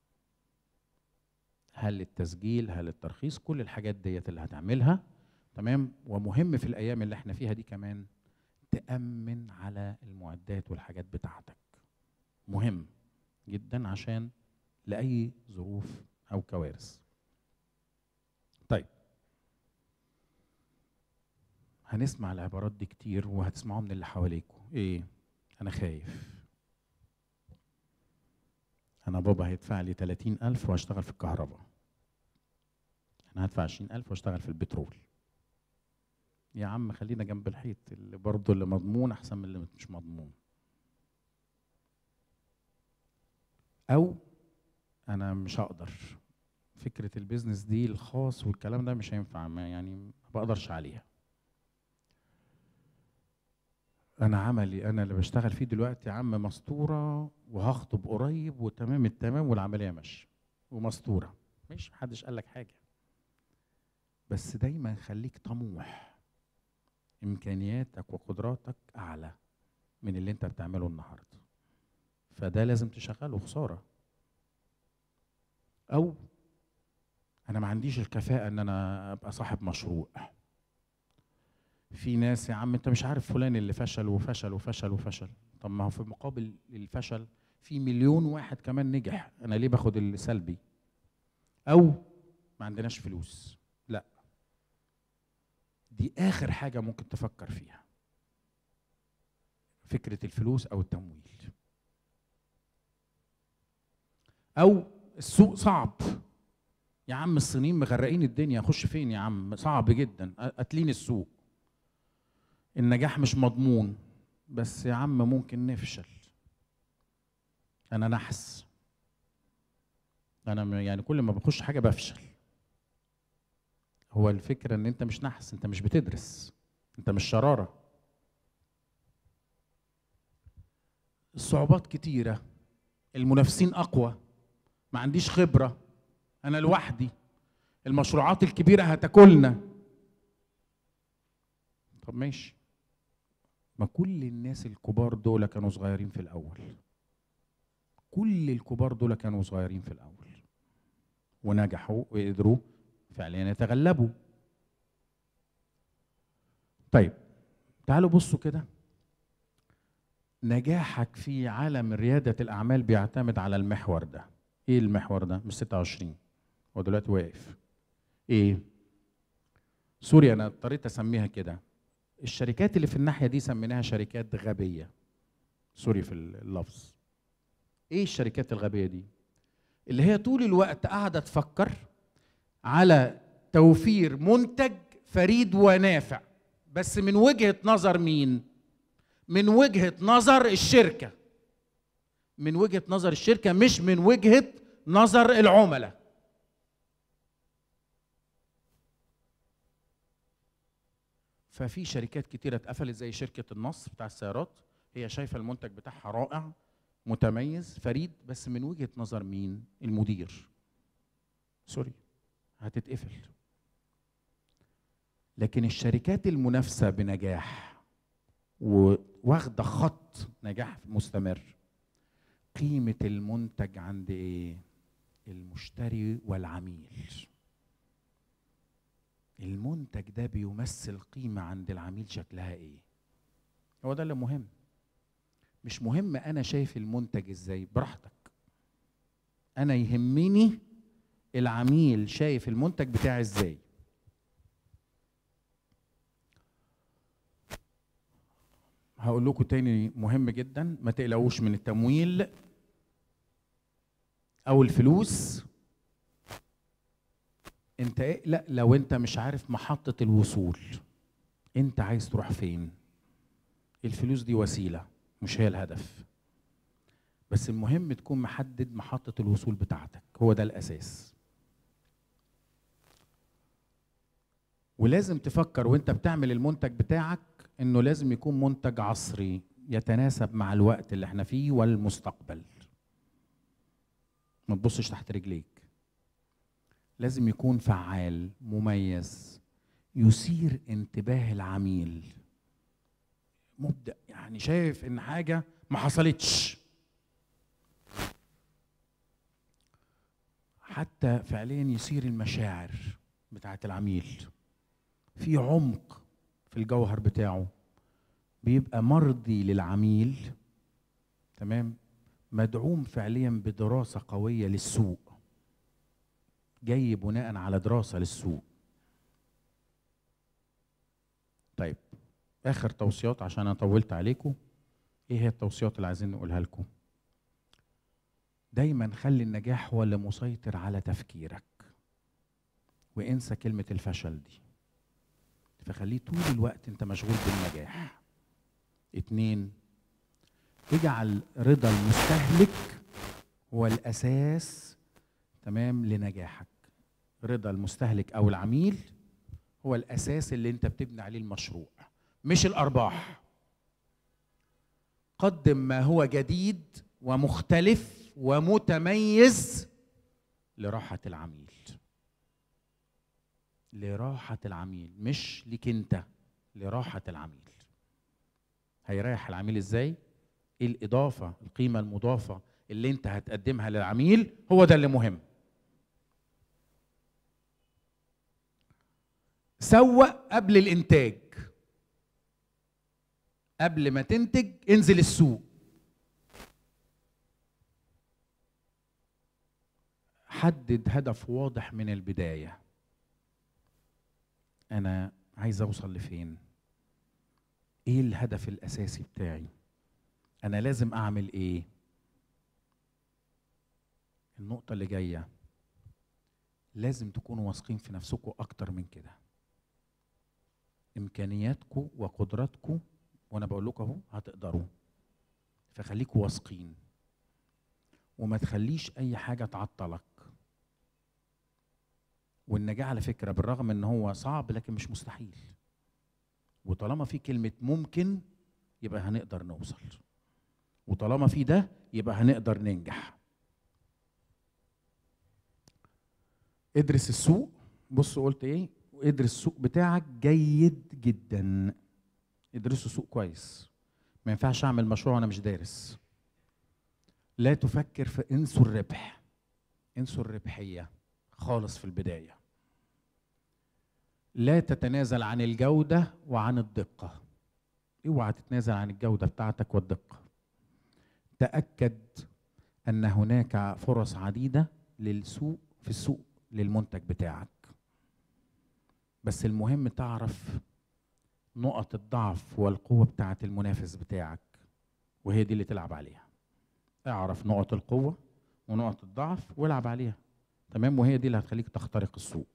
هل التسجيل هل الترخيص كل الحاجات ديت اللي هتعملها تمام ومهم في الايام اللي احنا فيها دي كمان تامن على المعدات والحاجات بتاعتك مهم جدا عشان لاي ظروف او كوارث طيب هنسمع العبارات دي كتير وهتسمعوها من اللي حواليكوا ايه انا خايف انا بابا هيدفع لي 30000 وهشتغل في الكهرباء انا هدفع 20000 واشتغل في البترول يا عم خلينا جنب الحيط اللي برضه اللي مضمون احسن من اللي مش مضمون او انا مش هقدر فكره البيزنس دي الخاص والكلام ده مش هينفع ما يعني ما بقدرش عليها انا عملي انا اللي بشتغل فيه دلوقتي يا عم مسطوره وهخطب قريب وتمام التمام والعمليه ماشيه ومسطوره مش محدش قال لك حاجه بس دايما خليك طموح امكانياتك وقدراتك اعلى من اللي انت بتعمله النهارده فده لازم تشغله خساره او انا ما عنديش الكفاءه ان انا ابقى صاحب مشروع في ناس يا عم انت مش عارف فلان اللي فشل وفشل وفشل وفشل طب ما هو في مقابل الفشل في مليون واحد كمان نجح انا ليه باخد السلبي او ما عندناش فلوس لا دي اخر حاجه ممكن تفكر فيها فكره الفلوس او التمويل او السوق صعب يا عم الصينيين مغرقين الدنيا اخش فين يا عم صعب جدا قاتلين السوق النجاح مش مضمون بس يا عم ممكن نفشل انا نحس انا م- يعني كل ما بخش حاجه بفشل هو الفكره ان انت مش نحس انت مش بتدرس انت مش شراره الصعوبات كتيره المنافسين اقوى ما عنديش خبره انا لوحدي المشروعات الكبيره هتاكلنا طب ماشي ما كل الناس الكبار دول كانوا صغيرين في الاول كل الكبار دول كانوا صغيرين في الاول ونجحوا وقدروا فعليا يتغلبوا طيب تعالوا بصوا كده نجاحك في عالم ريادة الأعمال بيعتمد على المحور ده إيه المحور ده؟ مش 26 هو دلوقتي واقف إيه؟ سوري أنا اضطريت أسميها كده الشركات اللي في الناحية دي سميناها شركات غبية سوري في اللفظ إيه الشركات الغبية دي؟ اللي هي طول الوقت قاعدة تفكر على توفير منتج فريد ونافع بس من وجهة نظر مين؟ من وجهة نظر الشركة من وجهة نظر الشركة مش من وجهة نظر العملاء ففي شركات كتيرة اتقفلت زي شركة النصر بتاع السيارات هي شايفة المنتج بتاعها رائع متميز فريد بس من وجهة نظر مين؟ المدير سوري هتتقفل لكن الشركات المنافسة بنجاح وواخدة خط نجاح مستمر قيمة المنتج عند ايه؟ المشتري والعميل المنتج ده بيمثل قيمة عند العميل شكلها ايه؟ هو ده اللي مهم مش مهم انا شايف المنتج ازاي براحتك انا يهمني العميل شايف المنتج بتاعي ازاي هقول لكم تاني مهم جدا ما تقلقوش من التمويل او الفلوس انت اقلق لو انت مش عارف محطة الوصول انت عايز تروح فين الفلوس دي وسيلة مش هي الهدف بس المهم تكون محدد محطة الوصول بتاعتك هو ده الأساس ولازم تفكر وانت بتعمل المنتج بتاعك انه لازم يكون منتج عصري يتناسب مع الوقت اللي احنا فيه والمستقبل ما تبصش تحت رجليك لازم يكون فعال مميز يثير انتباه العميل مبدع يعني شايف ان حاجه ما حصلتش حتى فعليا يثير المشاعر بتاعت العميل في عمق في الجوهر بتاعه بيبقى مرضي للعميل تمام مدعوم فعليا بدراسه قويه للسوق جاي بناء على دراسه للسوق طيب اخر توصيات عشان انا طولت عليكم ايه هي التوصيات اللي عايزين نقولها لكم دايما خلي النجاح هو اللي مسيطر على تفكيرك وانسى كلمه الفشل دي فخليه طول الوقت انت مشغول بالنجاح اتنين اجعل رضا المستهلك هو الاساس تمام لنجاحك رضا المستهلك او العميل هو الاساس اللي انت بتبني عليه المشروع مش الارباح قدم ما هو جديد ومختلف ومتميز لراحه العميل لراحه العميل مش ليك انت لراحه العميل هيريح العميل ازاي ايه الاضافه القيمه المضافه اللي انت هتقدمها للعميل هو ده اللي مهم سوق قبل الانتاج قبل ما تنتج انزل السوق حدد هدف واضح من البدايه انا عايز اوصل لفين ايه الهدف الاساسي بتاعي انا لازم اعمل ايه النقطه اللي جايه لازم تكونوا واثقين في نفسكم اكتر من كده امكانياتكم وقدراتكم وانا بقول لكم اهو هتقدروا فخليكوا واثقين وما تخليش اي حاجه تعطلك والنجاح على فكره بالرغم ان هو صعب لكن مش مستحيل وطالما في كلمه ممكن يبقى هنقدر نوصل وطالما في ده يبقى هنقدر ننجح ادرس السوق بص قلت ايه ادرس السوق بتاعك جيد جدا ادرسوا سوق كويس ما ينفعش اعمل مشروع وانا مش دارس لا تفكر في انسوا الربح انسوا الربحيه خالص في البدايه لا تتنازل عن الجوده وعن الدقه اوعى تتنازل عن الجوده بتاعتك والدقه تاكد ان هناك فرص عديده للسوق في السوق للمنتج بتاعك بس المهم تعرف نقط الضعف والقوة بتاعة المنافس بتاعك وهي دي اللي تلعب عليها اعرف نقط القوة ونقط الضعف والعب عليها تمام وهي دي اللي هتخليك تخترق السوق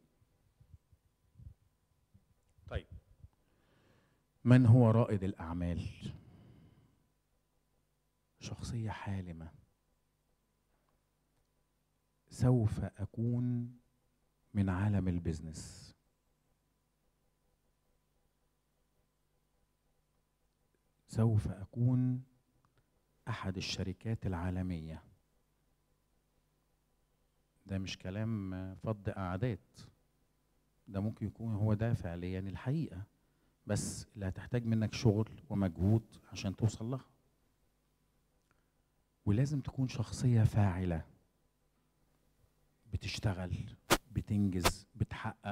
طيب من هو رائد الأعمال شخصية حالمة سوف أكون من عالم البزنس سوف اكون احد الشركات العالميه ده مش كلام فض قعدات ده ممكن يكون هو ده فعليا الحقيقه بس اللي هتحتاج منك شغل ومجهود عشان توصل لها ولازم تكون شخصيه فاعله بتشتغل بتنجز بتحقق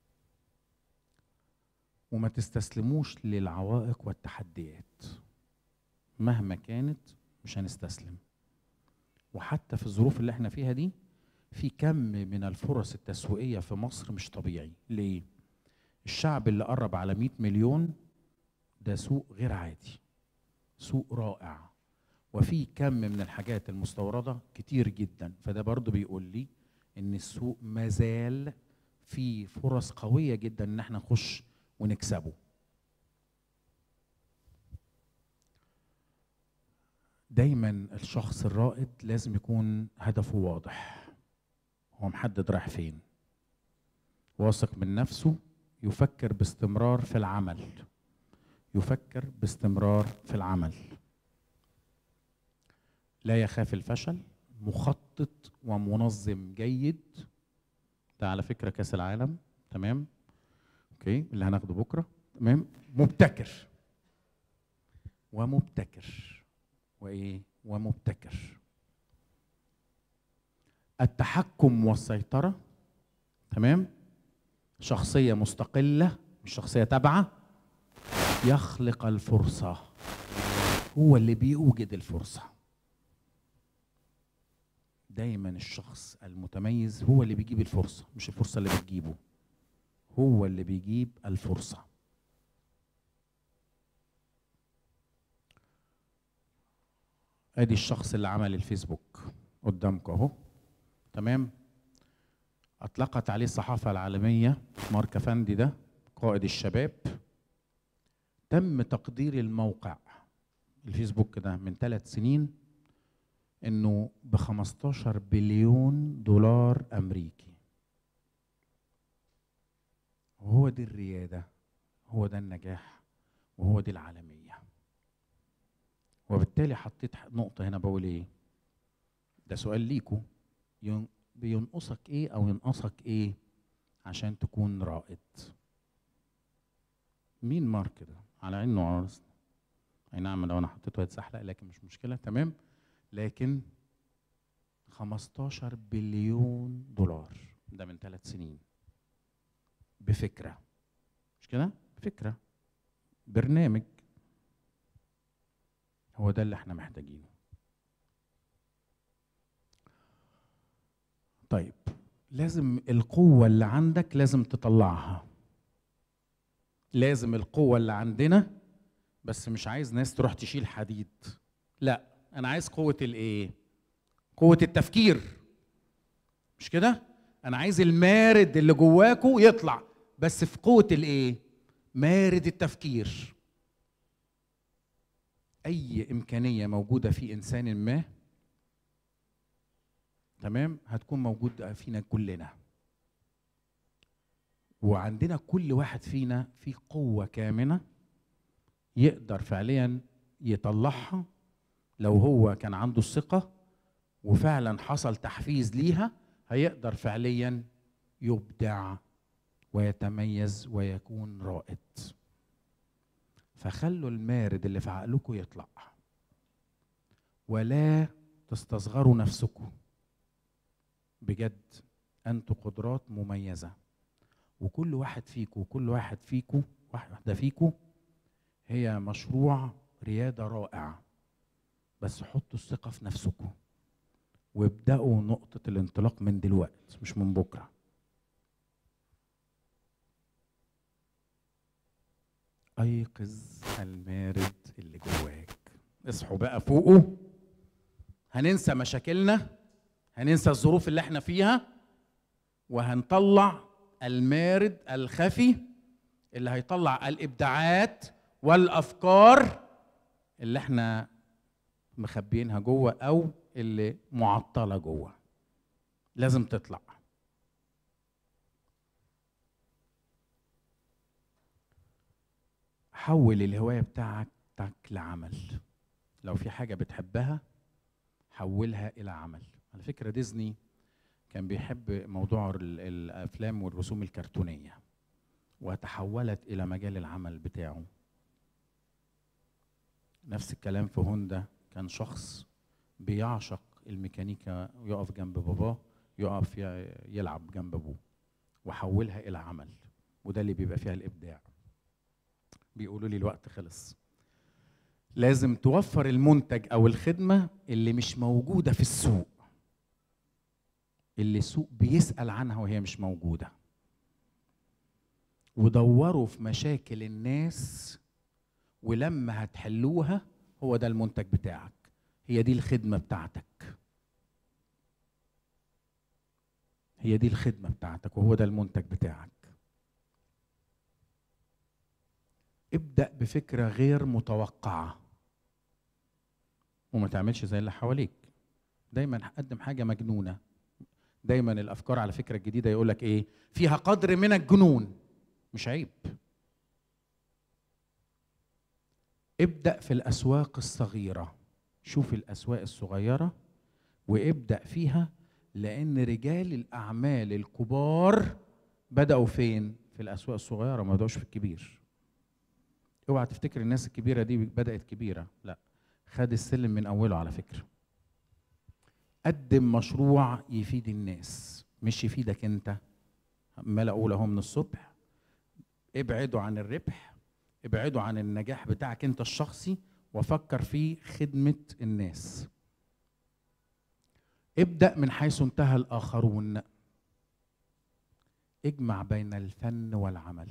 وما تستسلموش للعوائق والتحديات مهما كانت مش هنستسلم وحتى في الظروف اللي احنا فيها دي في كم من الفرص التسويقية في مصر مش طبيعي ليه؟ الشعب اللي قرب على 100 مليون ده سوق غير عادي سوق رائع وفي كم من الحاجات المستوردة كتير جدا فده برضو بيقول لي ان السوق مازال في فرص قوية جدا ان احنا نخش ونكسبه دايما الشخص الرائد لازم يكون هدفه واضح هو محدد رايح فين واثق من نفسه يفكر باستمرار في العمل يفكر باستمرار في العمل لا يخاف الفشل مخطط ومنظم جيد ده على فكره كاس العالم تمام اوكي اللي هناخده بكره تمام مبتكر ومبتكر وايه ومبتكر التحكم والسيطره تمام شخصيه مستقله مش شخصيه تابعه يخلق الفرصه هو اللي بيوجد الفرصه دايما الشخص المتميز هو اللي بيجيب الفرصه مش الفرصه اللي بتجيبه هو اللي بيجيب الفرصة ادي الشخص اللي عمل الفيسبوك قدامكم اهو تمام اطلقت عليه الصحافة العالمية مارك افندي ده قائد الشباب تم تقدير الموقع الفيسبوك ده من ثلاث سنين انه ب 15 بليون دولار امريكي وهو دي الريادة هو ده النجاح وهو دي العالمية وبالتالي حطيت نقطة هنا بقول ايه ده سؤال ليكو بينقصك ايه او ينقصك ايه عشان تكون رائد مين مارك ده على عينه وعلى راسنا اي نعم لو انا حطيته هيتسحلق لكن مش مشكلة تمام لكن 15 بليون دولار ده من ثلاث سنين بفكرة مش كده؟ فكرة برنامج هو ده اللي احنا محتاجينه طيب لازم القوة اللي عندك لازم تطلعها لازم القوة اللي عندنا بس مش عايز ناس تروح تشيل حديد لا انا عايز قوة الايه قوة التفكير مش كده انا عايز المارد اللي جواكوا يطلع بس في قوة الايه مارد التفكير اي امكانية موجودة في انسان ما تمام هتكون موجودة فينا كلنا وعندنا كل واحد فينا في قوة كامنة يقدر فعليا يطلعها لو هو كان عنده الثقة وفعلا حصل تحفيز ليها هيقدر فعليا يبدع ويتميز ويكون رائد فخلوا المارد اللي في عقلكم يطلع ولا تستصغروا نفسكم بجد انتوا قدرات مميزه وكل واحد فيكم وكل واحد فيكم واحده فيكم هي مشروع رياده رائع بس حطوا الثقه في نفسكم وابداوا نقطه الانطلاق من دلوقتي مش من بكره ايقظ المارد اللي جواك اصحوا بقى فوقوا هننسى مشاكلنا هننسى الظروف اللي احنا فيها وهنطلع المارد الخفي اللي هيطلع الابداعات والافكار اللي احنا مخبيينها جوه او اللي معطله جوه لازم تطلع حول الهوايه بتاعك بتاعك لعمل لو في حاجه بتحبها حولها الى عمل على فكره ديزني كان بيحب موضوع ال- الافلام والرسوم الكرتونيه وتحولت الى مجال العمل بتاعه نفس الكلام في هوندا كان شخص بيعشق الميكانيكا ويقف جنب باباه يقف ي- يلعب جنب ابوه وحولها الى عمل وده اللي بيبقى فيها الابداع بيقولوا لي الوقت خلص لازم توفر المنتج او الخدمه اللي مش موجوده في السوق اللي السوق بيسال عنها وهي مش موجوده ودوروا في مشاكل الناس ولما هتحلوها هو ده المنتج بتاعك هي دي الخدمه بتاعتك هي دي الخدمه بتاعتك وهو ده المنتج بتاعك ابدأ بفكرة غير متوقعة وما تعملش زي اللي حواليك دايما قدم حاجة مجنونة دايما الأفكار على فكرة الجديدة يقول لك إيه فيها قدر من الجنون مش عيب ابدأ في الأسواق الصغيرة شوف الأسواق الصغيرة وابدأ فيها لأن رجال الأعمال الكبار بدأوا فين؟ في الأسواق الصغيرة ما بدأوش في الكبير اوعى تفتكر الناس الكبيره دي بدات كبيره لا خد السلم من اوله على فكره قدم مشروع يفيد الناس مش يفيدك انت عمال اقول اهو من الصبح ابعدوا عن الربح ابعدوا عن النجاح بتاعك انت الشخصي وفكر في خدمه الناس ابدا من حيث انتهى الاخرون اجمع بين الفن والعمل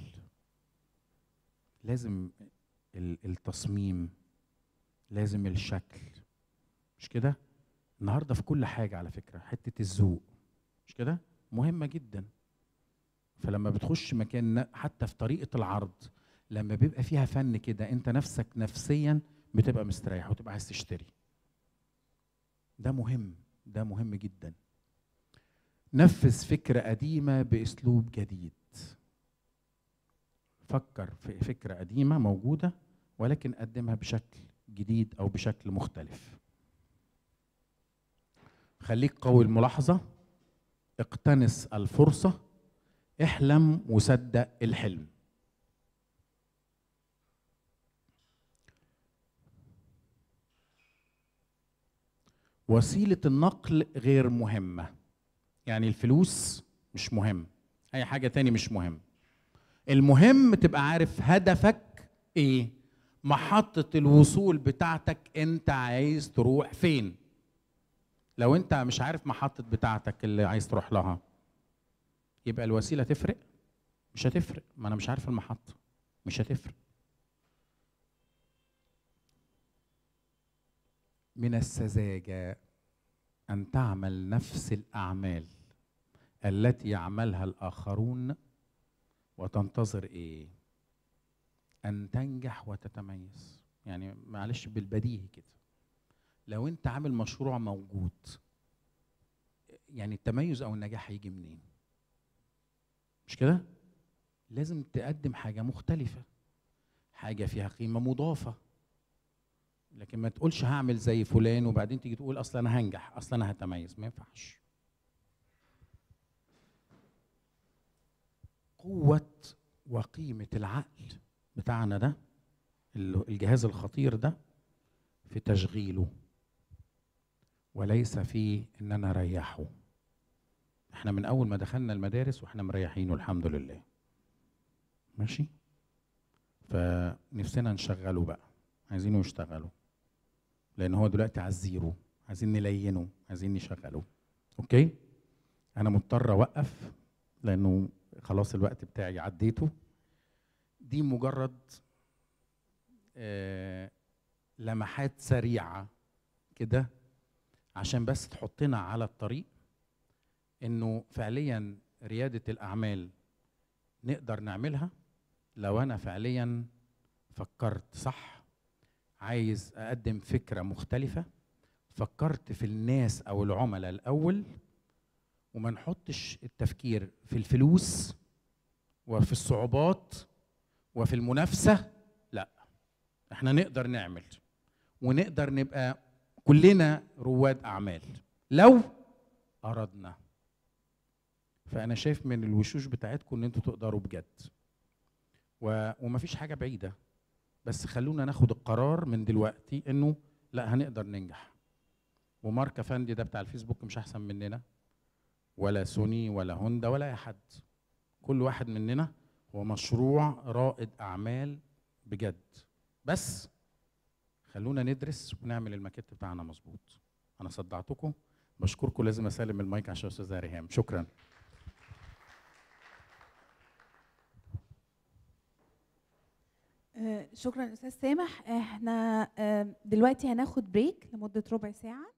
لازم ال- التصميم لازم الشكل مش كده النهارده في كل حاجه على فكره حته الذوق مش كده مهمه جدا فلما بتخش مكان ن- حتى في طريقه العرض لما بيبقى فيها فن كده انت نفسك نفسيا بتبقى مستريح وتبقى عايز تشتري ده مهم ده مهم جدا نفذ فكره قديمه باسلوب جديد فكر في فكرة قديمة موجودة ولكن قدمها بشكل جديد أو بشكل مختلف خليك قوي الملاحظة اقتنص الفرصة احلم وصدق الحلم وسيلة النقل غير مهمة يعني الفلوس مش مهم أي حاجة تاني مش مهم المهم تبقى عارف هدفك ايه محطة الوصول بتاعتك انت عايز تروح فين لو انت مش عارف محطة بتاعتك اللي عايز تروح لها يبقى الوسيلة تفرق مش هتفرق ما انا مش عارف المحطة مش هتفرق من السذاجة أن تعمل نفس الأعمال التي يعملها الآخرون وتنتظر ايه ان تنجح وتتميز يعني معلش بالبديهي كده لو انت عامل مشروع موجود يعني التميز او النجاح هيجي منين مش كده لازم تقدم حاجه مختلفه حاجه فيها قيمه مضافه لكن ما تقولش هعمل زي فلان وبعدين تيجي تقول اصلا انا هنجح اصلا انا هتميز ما ينفعش قوة وقيمة العقل بتاعنا ده ال- الجهاز الخطير ده في تشغيله وليس في ان انا اريحه احنا من اول ما دخلنا المدارس واحنا مريحينه الحمد لله ماشي فنفسنا نشغله بقى عايزينه يشتغلوا لان هو دلوقتي على الزيرو عايزين نلينه عايزين نشغله اوكي انا مضطر اوقف لانه خلاص الوقت بتاعي عديته دي مجرد آه لمحات سريعه كده عشان بس تحطنا على الطريق انه فعليا رياده الاعمال نقدر نعملها لو انا فعليا فكرت صح عايز اقدم فكره مختلفه فكرت في الناس او العملاء الاول وما نحطش التفكير في الفلوس وفي الصعوبات وفي المنافسه لا احنا نقدر نعمل ونقدر نبقى كلنا رواد اعمال لو اردنا فانا شايف من الوشوش بتاعتكم ان انتوا تقدروا بجد و... ومفيش حاجه بعيده بس خلونا ناخد القرار من دلوقتي انه لا هنقدر ننجح ومارك افندي ده بتاع الفيسبوك مش احسن مننا ولا سوني ولا هوندا ولا اي حد كل واحد مننا هو مشروع رائد اعمال بجد بس خلونا ندرس ونعمل الماكيت بتاعنا مظبوط انا صدعتكم بشكركم لازم اسلم المايك عشان استاذه ريهام شكرا آه، شكرا استاذ سامح احنا آه، دلوقتي هناخد بريك لمده ربع ساعه